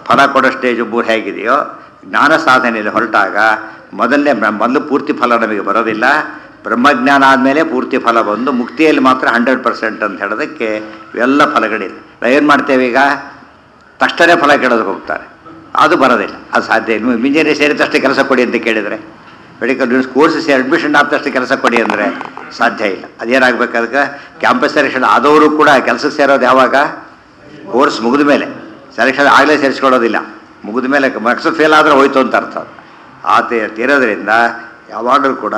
ಫಲ ಕೊಡೋ ಸ್ಟೇಜು ಮೂರು ಹೇಗಿದೆಯೋ ಜ್ಞಾನ ಸಾಧನೆಯಲ್ಲಿ ಹೊರಟಾಗ ಮೊದಲನೇ ಮೊದಲು ಪೂರ್ತಿ ಫಲ ನಮಗೆ ಬರೋದಿಲ್ಲ ಬ್ರಹ್ಮಜ್ಞಾನ ಆದಮೇಲೆ ಪೂರ್ತಿ ಫಲ ಬಂದು ಮುಕ್ತಿಯಲ್ಲಿ ಮಾತ್ರ ಹಂಡ್ರೆಡ್ ಪರ್ಸೆಂಟ್ ಅಂತ ಹೇಳೋದಕ್ಕೆ ಇವೆಲ್ಲ ಫಲಗಳಿದೆ ಏನು ಮಾಡ್ತೇವೆ ಈಗ ತಕ್ಷಣ ಫಲ ಕೇಳೋದಕ್ಕೆ ಹೋಗ್ತಾರೆ ಅದು ಬರೋದಿಲ್ಲ ಅದು ಸಾಧ್ಯ ಇಲ್ಲ ಇಂಜಿನಿಯರಿಂಗ್ ಸೇರಿದ ತಕ್ಷಣ ಕೆಲಸ ಕೊಡಿ ಅಂತ ಕೇಳಿದರೆ ಮೆಡಿಕಲ್ ಕೋರ್ಸ್ ಸೇರಿ ಅಡ್ಮಿಷನ್ ಆದ ತಕ್ಷಣ ಕೆಲಸ ಕೊಡಿ ಅಂದರೆ ಸಾಧ್ಯ ಇಲ್ಲ ಅದೇನಾಗಬೇಕು ಅದಕ್ಕೆ ಕ್ಯಾಂಪಸ್ ಸೆಲೆಕ್ಷನ್ ಆದವರು ಕೂಡ ಕೆಲಸಕ್ಕೆ ಸೇರೋದು ಯಾವಾಗ ಕೋರ್ಸ್ ಮುಗಿದ ಮೇಲೆ ಸೆಲೆಕ್ಷನ್ ಆಗಲೇ ಸೇರಿಸ್ಕೊಳ್ಳೋದಿಲ್ಲ ಮುಗಿದ ಮೇಲೆ ಮಾರ್ಕ್ಸ್ ಫೇಲ್ ಆದರೆ ಹೋಯ್ತು ಅಂತ ಅರ್ಥ ಅದು. ಆ ತಿ- ತಿರೋದ್ರಿಂದ ಯಾವಾಗಲೂ ಕೂಡ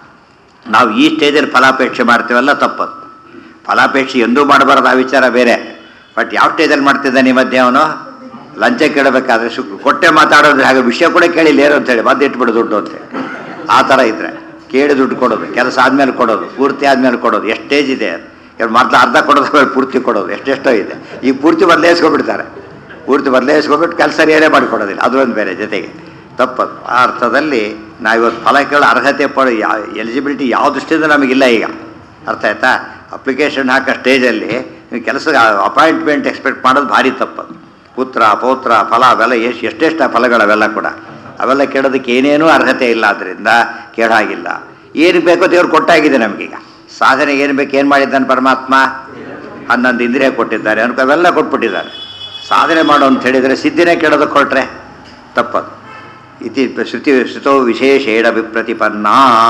ನಾವು ಈ ಸ್ಟೇಜಲ್ಲಿ ಫಲಾಪೇಕ್ಷೆ ಮಾಡ್ತೀವಲ್ಲ ತಪ್ಪದು ಫಲಾಪೇಕ್ಷೆ ಎಂದೂ ಮಾಡಬಾರ್ದು ಆ ವಿಚಾರ ಬೇರೆ ಬಟ್ ಯಾವ ಸ್ಟೇಜಲ್ಲಿ ಮಾಡ್ತಿದ್ದಾನೆ ಈ ಮಧ್ಯೆ ಅವನು ಲಂಚ ಕೇಳಬೇಕಾದ್ರೆ ಶು ಕೊಟ್ಟೆ ಮಾತಾಡೋದು ಹಾಗೆ ವಿಷಯ ಕೂಡ ಕೇಳಿಲ್ಲ ಏನು ಅಂತೇಳಿ ಮತ್ತೆ ಇಟ್ಬಿಡು ದುಡ್ಡು ಅಂತೇಳಿ ಆ ಥರ ಇದ್ರೆ ಕೇಳಿ ದುಡ್ಡು ಕೊಡೋದು ಕೆಲಸ ಆದಮೇಲೆ ಕೊಡೋದು ಪೂರ್ತಿ ಆದಮೇಲೆ ಕೊಡೋದು ಎಷ್ಟು ಸ್ಟೇಜ್ ಇದೆ ಇವ್ರು ಮೊದಲು ಅರ್ಧ ಕೊಡೋದು ಆಮೇಲೆ ಪೂರ್ತಿ ಕೊಡೋದು ಎಷ್ಟೆಷ್ಟೋ ಇದೆ ಈ ಪೂರ್ತಿ ಬದಲಾಯಿಸ್ಕೊಬಿಡ್ತಾರೆ ಪೂರ್ತಿ ಬದಲಾಯಿಸ್ಕೊಬಿಟ್ಟು ಕೆಲಸ ಏನೇ ಮಾಡಿಕೊಡೋದಿಲ್ಲ ಅದೊಂದು ಬೇರೆ ಜೊತೆಗೆ ತಪ್ಪದು ಆ ಅರ್ಥದಲ್ಲಿ ನಾವಿವತ್ತು ಫಲ ಕೇಳೋ ಅರ್ಹತೆ ಪಡ ಯಾ ಎಲಿಜಿಬಿಲಿಟಿ ಯಾವ ದೃಷ್ಟಿಯಿಂದ ನಮಗಿಲ್ಲ ಈಗ ಅರ್ಥ ಆಯ್ತಾ ಅಪ್ಲಿಕೇಶನ್ ಹಾಕೋ ಸ್ಟೇಜಲ್ಲಿ ನೀವು ಕೆಲಸ ಅಪಾಯಿಂಟ್ಮೆಂಟ್ ಎಕ್ಸ್ಪೆಕ್ಟ್ ಮಾಡೋದು ಭಾರಿ ತಪ್ಪದು ಪುತ್ರ ಪೌತ್ರ ಫಲ ಅವೆಲ್ಲ ಎಷ್ಟು ಎಷ್ಟೆಷ್ಟು ಫಲಗಳು ಅವೆಲ್ಲ ಕೂಡ ಅವೆಲ್ಲ ಕೇಳೋದಕ್ಕೆ ಏನೇನೂ ಅರ್ಹತೆ ಇಲ್ಲ ಆದ್ದರಿಂದ ಕೇಳಾಗಿಲ್ಲ ಏನು ಬೇಕೋ ದೇವ್ರು ಕೊಟ್ಟಾಗಿದೆ ನಮಗೀಗ ಸಾಧನೆಗೆ ಏನು ಬೇಕು ಏನು ಮಾಡಿದ್ದಾನೆ ಪರಮಾತ್ಮ ಹನ್ನೊಂದು ಇಂದ್ರಿಯ ಕೊಟ್ಟಿದ್ದಾರೆ ಅನ್ಕೊ ಅವೆಲ್ಲ ಕೊಟ್ಬಿಟ್ಟಿದ್ದಾರೆ ಸಾಧನೆ ಮಾಡು ಅಂತ ಹೇಳಿದರೆ ಸಿದ್ಧಿನೇ ಕೇಳೋದಕ್ಕೆ ಹೊರಟ್ರೆ ತಪ್ಪದು ಇತಿ ಶ್ರುತಿ ಶ್ರುತೋ ವಿಶೇಷೇಣ ವಿಪ್ರತಿಪನ್ನ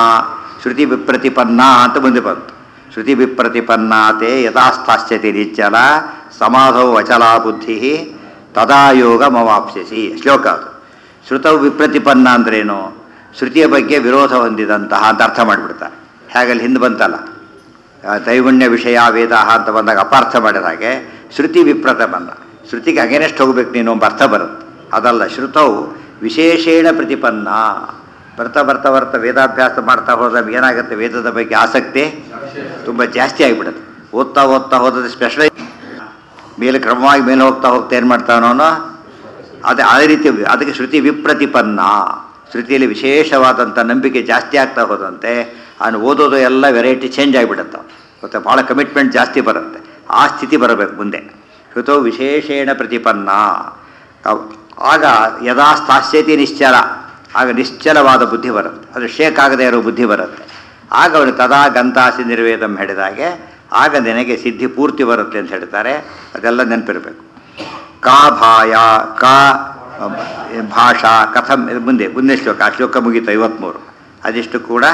ಶ್ರುತಿ ವಿಪ್ರತಿಪನ್ನ ಅಂತ ಮುಂದೆ ಬಂತು ಶ್ರುತಿ ವಿಪ್ರತಿಪನ್ನಾತೆ ಯಥಾಸ್ಥಾಶ್ಯತಿ ನಿಚ್ಚಲ ಸಮಾಧೌ ಅಚಲ ಬುದ್ಧಿ ತದಾ ಯೋಗ ಮವಾಪ್ಸ್ಯಸಿ ಶ್ಲೋಕ ಅದು ಶ್ರುತವು ವಿಪ್ರತಿಪನ್ನ ಅಂದ್ರೇನು ಶ್ರುತಿಯ ಬಗ್ಗೆ ವಿರೋಧ ಹೊಂದಿದಂತಹ ಅಂತ ಅರ್ಥ ಮಾಡಿಬಿಡ್ತಾರೆ ಹೇಗಲ್ಲಿ ಹಿಂದೆ ಬಂತಲ್ಲ ಆ, ದೈವಣ್ಯ ವಿಷಯ ವೇದ ಅಂತ ಬಂದಾಗ ಅಪಾರ್ಥ ಮಾಡಿದ ಹಾಗೆ ಶ್ರುತಿ ವಿಪ್ರತಿಪನ್ನ ಶ್ರುತಿಗೆ ಅಗೇನೆಸ್ಟ್ ಹೋಗ್ಬೇಕು ನೀನು ಎಂಬ ಅರ್ಥ ಬರುತ್ತೆ ಅದಲ್ಲ ಶ್ರುತವು ವಿಶೇಷೇಣ ಪ್ರತಿಪನ್ನ ಬರ್ತಾ ಬರ್ತಾ ಬರ್ತಾ ವೇದಾಭ್ಯಾಸ ಮಾಡ್ತಾ ಹೋದಾಗ ಏನಾಗುತ್ತೆ ವೇದದ ಬಗ್ಗೆ ಆಸಕ್ತಿ ತುಂಬ ಜಾಸ್ತಿ ಆಗಿಬಿಡುತ್ತೆ ಓದ್ತಾ ಓದ್ತಾ ಹೋದ್ರೆ ಸ್ಪೆಷಲೈ ಮೇಲೆ ಕ್ರಮವಾಗಿ ಮೇಲೆ ಹೋಗ್ತಾ ಹೋಗ್ತಾ ಏನು ಮಾಡ್ತಾನೋನೋ ಅದೇ ಅದೇ ರೀತಿ ಅದಕ್ಕೆ ಶ್ರುತಿ ವಿಪ್ರತಿಪನ್ನ ಶ್ರುತಿಯಲ್ಲಿ ವಿಶೇಷವಾದಂಥ ನಂಬಿಕೆ ಜಾಸ್ತಿ ಆಗ್ತಾ ಹೋದಂತೆ ಅವನು ಓದೋದು ಎಲ್ಲ ವೆರೈಟಿ ಚೇಂಜ್ ಆಗಿಬಿಡುತ್ತೆ ಮತ್ತು ಭಾಳ ಕಮಿಟ್ಮೆಂಟ್ ಜಾಸ್ತಿ ಬರುತ್ತೆ ಆ ಸ್ಥಿತಿ ಬರಬೇಕು ಮುಂದೆ ಶ್ರುತೋ ವಿಶೇಷೇಣ ಪ್ರತಿಪನ್ನ ಅವ್- ಆಗ ಯದಾ ಸ್ಥಾಸ್ಯತಿ ನಿಶ್ಚಲ ಆಗ ನಿಶ್ಚಲವಾದ ಬುದ್ಧಿ ಬರುತ್ತೆ ಅದು ಶೇಕ್ ಆಗದೇ ಇರೋ ಬುದ್ಧಿ ಬರುತ್ತೆ ಆಗ ಅವನು ತದಾ ಗಂತಾಸಿ ನಿರ್ವೇದಂ ಹೇಳಿದಾಗೆ ಆಗ ನಿನಗೆ ಸಿದ್ಧಿ ಪೂರ್ತಿ ಬರುತ್ತೆ ಅಂತ ಹೇಳ್ತಾರೆ ಅದೆಲ್ಲ ನೆನಪಿರಬೇಕು ಕಾ ಭಾಯ ಕಾ ಅಹ್, ಭಾಷಾ ಕಥಂ ಇದು ಮುಂದೆ ಮುಂದೆ ಶ್ಲೋಕ ಆ ಶ್ಲೋಕ ಮುಗೀತು ಐವತ್ತ್ಮೂರು ಅದಿಷ್ಟು ಕೂಡ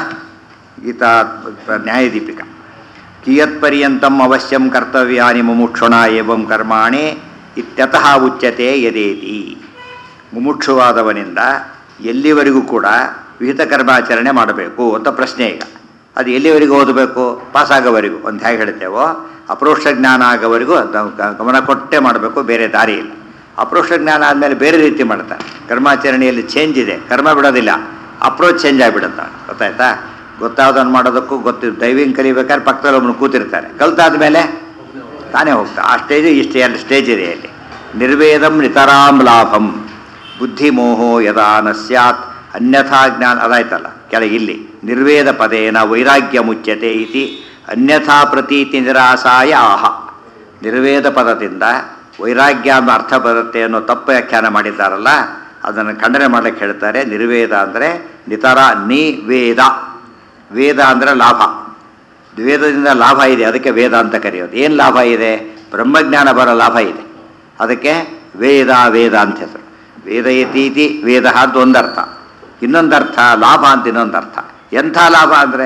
ಗೀತಾ ನ್ಯಾಯದೀಪಿಕ ಕಿಯತ್ಪರ್ಯಂತಂ ಅವಶ್ಯಂ ಕರ್ತವ್ಯಾನಿ ಮುಮುಕ್ಷುಣ ಏವಂ ಕರ್ಮಾಣಿ ಇತ್ಯತಃ ಉಚ್ಯತೆ ಯದೇತಿ ಮುಮುಕ್ಷುವಾದವನಿಂದ ಎಲ್ಲಿವರೆಗೂ ಕೂಡ ವಿಹಿತ ಕರ್ಮಾಚರಣೆ ಮಾಡಬೇಕು ಅಂತ ಪ್ರಶ್ನೆ ಈಗ ಅದು ಎಲ್ಲಿವರೆಗೂ ಓದಬೇಕು ಪಾಸಾಗೋವರೆಗೂ ಅಂತ ಹೇಗೆ ಹೇಳ್ತೇವೋ ಅಪ್ರೋಕ್ಷ ಜ್ಞಾನ ಆಗೋವರೆಗೂ ನಾವು ಗ- ಗಮನ ಕೊಟ್ಟೇ ಮಾಡಬೇಕು ಬೇರೆ ದಾರಿ ಇಲ್ಲ ಅಪ್ರೋಕ್ಷ ಜ್ಞಾನ ಆದಮೇಲೆ ಬೇರೆ ರೀತಿ ಮಾಡ್ತಾರೆ ಕರ್ಮಾಚರಣೆಯಲ್ಲಿ ಚೇಂಜ್ ಇದೆ ಕರ್ಮ ಬಿಡೋದಿಲ್ಲ ಅಪ್ರೋಚ್ ಚೇಂಜ್ ಆಗಿಬಿಡುತ್ತೆ ಗೊತ್ತಾಯ್ತಾ ಗೊತ್ತಾದನ್ನು ಮಾಡೋದಕ್ಕೂ ಗೊತ್ತು ಡೈವಿಂಗ್ ಕಲಿಬೇಕಾದ್ರೆ ಪಕ್ಕದಲ್ಲಿ ಒಬ್ಬನು ಕೂತಿರ್ತಾರೆ ಕಲ್ತಾದ ಮೇಲೆ ತಾನೇ ಹೋಗ್ತಾ ಆ ಸ್ಟೇಜ್ ಇಷ್ಟು ಎರಡು ಸ್ಟೇಜ್ ಇದೆ ಅಲ್ಲಿ ನಿರ್ವೇದಂ ನಿತರಾಂ ಲಾಭಂ ಬುದ್ಧಿಮೋಹೋ ಯದಾ ನ ಸ್ಯಾತ್ ಅನ್ಯಥಾ ಜ್ಞಾನ ಅದಾಯ್ತಲ್ಲ ಕೆಳಗೆ ಇಲ್ಲಿ ನಿರ್ವೇದ ಪದೇನ ವೈರಾಗ್ಯ ಮುಚ್ಯತೆ ಇತಿ ಅನ್ಯಥಾ ಪ್ರತೀತಿ ನಿರಾಸಾಯ ಆಹ ನಿರ್ವೇದ ಪದದಿಂದ ವೈರಾಗ್ಯ ಅನ್ನೋ ಅರ್ಥ ಬರುತ್ತೆ ಅನ್ನೋ ತಪ್ಪು ವ್ಯಾಖ್ಯಾನ ಮಾಡಿದ್ದಾರಲ್ಲ ಅದನ್ನು ಖಂಡನೆ ಮಾಡಲಿಕ್ಕೆ ಹೇಳ್ತಾರೆ ನಿರ್ವೇದ ಅಂದರೆ ನಿತರ ನಿವೇದ ವೇದ ಅಂದರೆ ಲಾಭ ವೇದದಿಂದ ಲಾಭ ಇದೆ ಅದಕ್ಕೆ ವೇದ ಅಂತ ಕರೆಯೋದು ಏನು ಲಾಭ ಇದೆ ಬ್ರಹ್ಮಜ್ಞಾನ ಬರೋ ಲಾಭ ಇದೆ ಅದಕ್ಕೆ ವೇದ ವೇದ ಅಂತ ಹೆಸರು ವೇದ ಇತೀತಿ ವೇದ ಅಂತ ಒಂದರ್ಥ ಇನ್ನೊಂದರ್ಥ ಲಾಭ ಅಂತ ಇನ್ನೊಂದರ್ಥ ಎಂಥ ಲಾಭ ಅಂದರೆ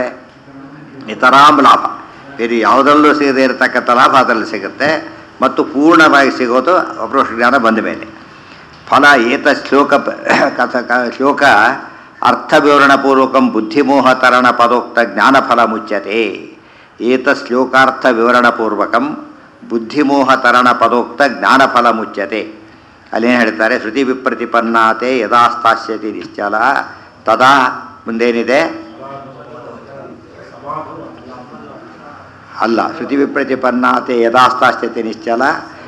ನಿತರಾಮ್ ಲಾಭ ಬೇರೆ ಯಾವುದರಲ್ಲೂ ಸಿಗದೇ ಇರತಕ್ಕಂಥ ಲಾಭ ಅದರಲ್ಲಿ ಸಿಗುತ್ತೆ ಮತ್ತು ಪೂರ್ಣವಾಗಿ ಸಿಗೋದು ಅಪ್ರೋಷ ಜ್ಞಾನ ಬಂದ ಮೇಲೆ ಫಲ ಏತ ಶ್ಲೋಕ ಪ- ಕಥ ಕ- ಶ್ಲೋಕ ಅರ್ಥವಿವರಣಪೂರ್ವಕಂ ಬುದ್ಧಿಮೋಹ ತರಣ ಪದೋಕ್ತ ಜ್ಞಾನಫಲ ಮುಚ್ಯತೆ ಏತ ಶ್ಲೋಕಾರ್ಥ ವಿವರಣಪೂರ್ವಕಂ ಬುದ್ಧಿಮೋಹ ತರಣ ಪದೋಕ್ತ ಜ್ಞಾನಫಲ ಮುಚ್ಯತೆ ಅಲ್ಲೇನು ಹೇಳ್ತಾರೆ ಶ್ರುತಿ ವಿಪ್ರತಿಪನ್ನಾತೆ ಯದಾ ಸ್ಥಾಸ್ಯತಿ ನಿಶ್ಚಲ ತದಾ ಮುಂದೇನಿದೆ ಅಲ್ಲ ಶ್ರುತಿ ವಿಪ್ರತಿಪನ್ನಾತೆ ಯದಾ ಸ್ಥಾಸ್ಯತಿ ನಿಶ್ಚಲ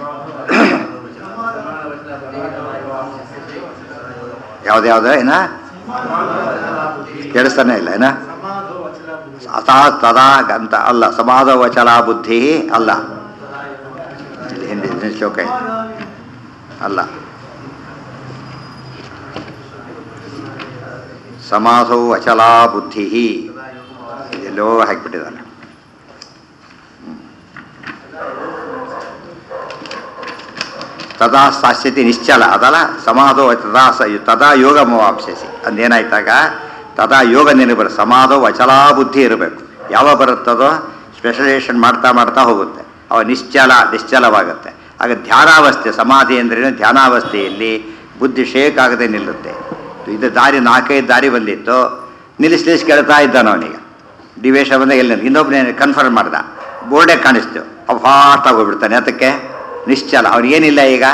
ಯಾವ್ದ್ಯಾವ್ದು ಏನ ಕೇಳಿಸ್ತಾನೆ ಇಲ್ಲ ಏನ ಅತಾ ತದಾ ಗಂತ ಅಲ್ಲ ಸಮಾಧ ವಚಲ ಬುದ್ಧಿ ಅಲ್ಲ ಇಲ್ಲಿ ಹಿಂದೆ ಹಿಂದಿನ ಶ್ಲೋಕ ಇದೆ ಅಲ್ಲ ಸಮಾಧೌ ಅಚಲಾ ಬುದ್ಧಿ ಇದೆಲ್ಲೋ ಹಾಕಿಬಿಟ್ಟಿದ್ದಾನೆ ತದಾ ಸಾಸ್ಯತಿ ನಿಶ್ಚಲ ಅದಲ್ಲ ಸಮಾಧೋ ತದಾ ಸ ತದಾ ಯೋಗ ಮವಾಪ್ಸಿಸಿ ಅಂದೇನಾಯ್ತಾಗ ತದಾ ಯೋಗ ನಿನಗೆ ಸಮಾಧೋ ಅಚಲಾ ಬುದ್ಧಿ ಇರಬೇಕು ಯಾವ ಬರುತ್ತದೋ ಸ್ಪೆಷಲೈಸೇಷನ್ ಮಾಡ್ತಾ ಮಾಡ್ತಾ ಹೋಗುತ್ತೆ ಅವ ನಿಶ್ಚಲ ನಿಶ್ಚಲವಾಗುತ್ತೆ ಆಗ ಧ್ಯಾನಾವಸ್ಥೆ ಸಮಾಧಿ ಅಂದ್ರೇನು ಧ್ಯಾನಾವಸ್ಥೆಯಲ್ಲಿ ಬುದ್ಧಿ ಶೇಕ್ ಆಗದೆ ನಿಲ್ಲುತ್ತೆ ಇದು ದಾರಿ ನಾಲ್ಕೈದು ದಾರಿ ಬಂದಿತ್ತು ನಿಲ್ಲಿಸಿ ನಿಲ್ಲಿಸಿ ಕೇಳ್ತಾ ಇದ್ದಾನ ಅವನಿಗೆ ಡಿವೇಶ ಬಂದ ಎಲ್ಲಿ ಇನ್ನೊಬ್ಬನೇ ಕನ್ಫರ್ಮ್ ಮಾಡ್ದ ಬೋರ್ಡೇ ಕಾಣಿಸ್ತು ಅವ ಫಾಸ್ಟಾಗಿ ಹೋಗ್ಬಿಡ್ತಾನೆ ಅದಕ್ಕೆ ನಿಶ್ಚಲ ಅವನಿಗೇನಿಲ್ಲ ಈಗ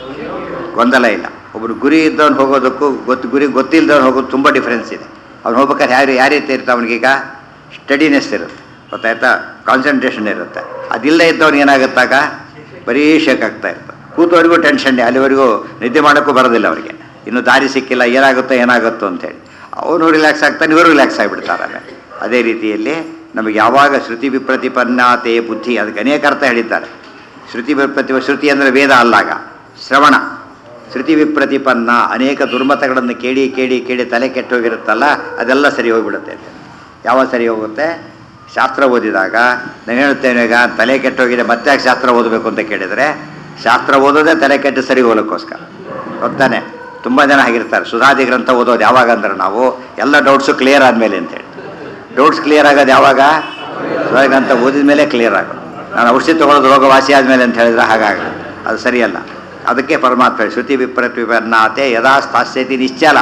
ಗೊಂದಲ ಇಲ್ಲ ಒಬ್ಬರು ಗುರಿ ಇದ್ದವನು ಹೋಗೋದಕ್ಕೂ ಗೊತ್ತು ಗುರಿ ಗೊತ್ತಿಲ್ಲದವ್ನು ಹೋಗೋದು ತುಂಬ ಡಿಫ್ರೆನ್ಸ್ ಇದೆ ಅವ್ನು ಹೋಗ್ಬೇಕಾದ್ರೆ ಯಾರು ಯಾವ ರೀತಿ ಇರುತ್ತೆ ಅವನಿಗೀಗ ಸ್ಟಡಿನೆಸ್ ಇರುತ್ತೆ ಗೊತ್ತಾಯ್ತಾ ಕಾನ್ಸಂಟ್ರೇಷನ್ ಇರುತ್ತೆ ಅದಿಲ್ಲದೆ ಇದ್ದವ್ನು ಏನಾಗುತ್ತಾಗ ಬರೀ ಶೇಕ್ ಆಗ್ತಾ ಇರುತ್ತೆ ಕೂತವರೆಗೂ ಟೆನ್ಷನ್ನೇ ಅಲ್ಲಿವರೆಗೂ ನಿದ್ದೆ ಮಾಡೋಕ್ಕೂ ಬರೋದಿಲ್ಲ ಅವರಿಗೆ ಇನ್ನು ದಾರಿ ಸಿಕ್ಕಿಲ್ಲ ಏನಾಗುತ್ತೋ ಏನಾಗುತ್ತೋ ಅಂತೇಳಿ ಅವನು ರಿಲ್ಯಾಕ್ಸ್ ಆಗ್ತಾನೆ ಇವರು ರಿಲ್ಯಾಕ್ಸ್ ಆಗಿಬಿಡ್ತಾರೆ ಅದೇ ರೀತಿಯಲ್ಲಿ ನಮಗೆ ಯಾವಾಗ ಶ್ರುತಿ ವಿಪ್ರತಿಪನ್ನಾತೆ ಬುದ್ಧಿ ಅದಕ್ಕೆ ಅನೇಕ ಅರ್ಥ ಹೇಳಿದ್ದಾರೆ ಶ್ರುತಿ ವಿಪ್ರತಿ ಶ್ರುತಿ ಅಂದರೆ ವೇದ ಅಲ್ಲಾಗ ಶ್ರವಣ ಶ್ರುತಿ ವಿಪ್ರತಿಪನ್ನ ಅನೇಕ ದುರ್ಮತಗಳನ್ನು ಕೇಳಿ ಕೇಳಿ ಕೇಳಿ ತಲೆ ಕೆಟ್ಟೋಗಿರುತ್ತಲ್ಲ ಅದೆಲ್ಲ ಸರಿ ಹೋಗಿಬಿಡುತ್ತೆ ಅಂತ. ಯಾವಾಗ ಸರಿ ಹೋಗುತ್ತೆ ಶಾಸ್ತ್ರ ಓದಿದಾಗ ನಾನು ಹೇಳುತ್ತೇನೆ ಈಗ ತಲೆ ಕೆಟ್ಟೋಗಿದೆ ಮತ್ತೆ ಯಾಕೆ ಶಾಸ್ತ್ರ ಓದಬೇಕು ಅಂತ ಕೇಳಿದರೆ ಶಾಸ್ತ್ರ ಓದೋದೇ ತಲೆ ಕೆಟ್ಟು ಸರಿ ಹೋಗ್ಲಿಕ್ಕೋಸ್ಕರ ಗೊತ್ತಾನೆ ತುಂಬ ಜನ ಆಗಿರ್ತಾರೆ ಸುಧಾದಿ ಗ್ರಂಥ ಓದೋದು ಯಾವಾಗ ಅಂದ್ರೆ ನಾವು ಎಲ್ಲ ಡೌಟ್ಸು ಕ್ಲಿಯರ್ ಆದಮೇಲೆ ಅಂತೇಳಿ ಡೌಟ್ಸ್ ಕ್ಲಿಯರ್ ಆಗೋದು ಯಾವಾಗ ಸುಧಾದಿ ಗ್ರಂಥ ಓದಿದ ಮೇಲೆ ಕ್ಲಿಯರ್ ಆಗೋದು ನಾನು ಔಷಧಿ ತೊಗೊಳೋದು ರೋಗ ವಾಸಿ ಆದಮೇಲೆ ಅಂತ ಹೇಳಿದ್ರೆ ಹಾಗಾಗಿ ಅದು ಸರಿಯಲ್ಲ ಅದಕ್ಕೆ ಪರಮಾತ್ಮ ಹೇಳಿ, ಶ್ರುತಿ ವಿಪ್ರತಿಪನ್ನಾತೆ ಯದಾ ಸ್ಥಾಸ್ಯತಿ ನಿಶ್ಚಲ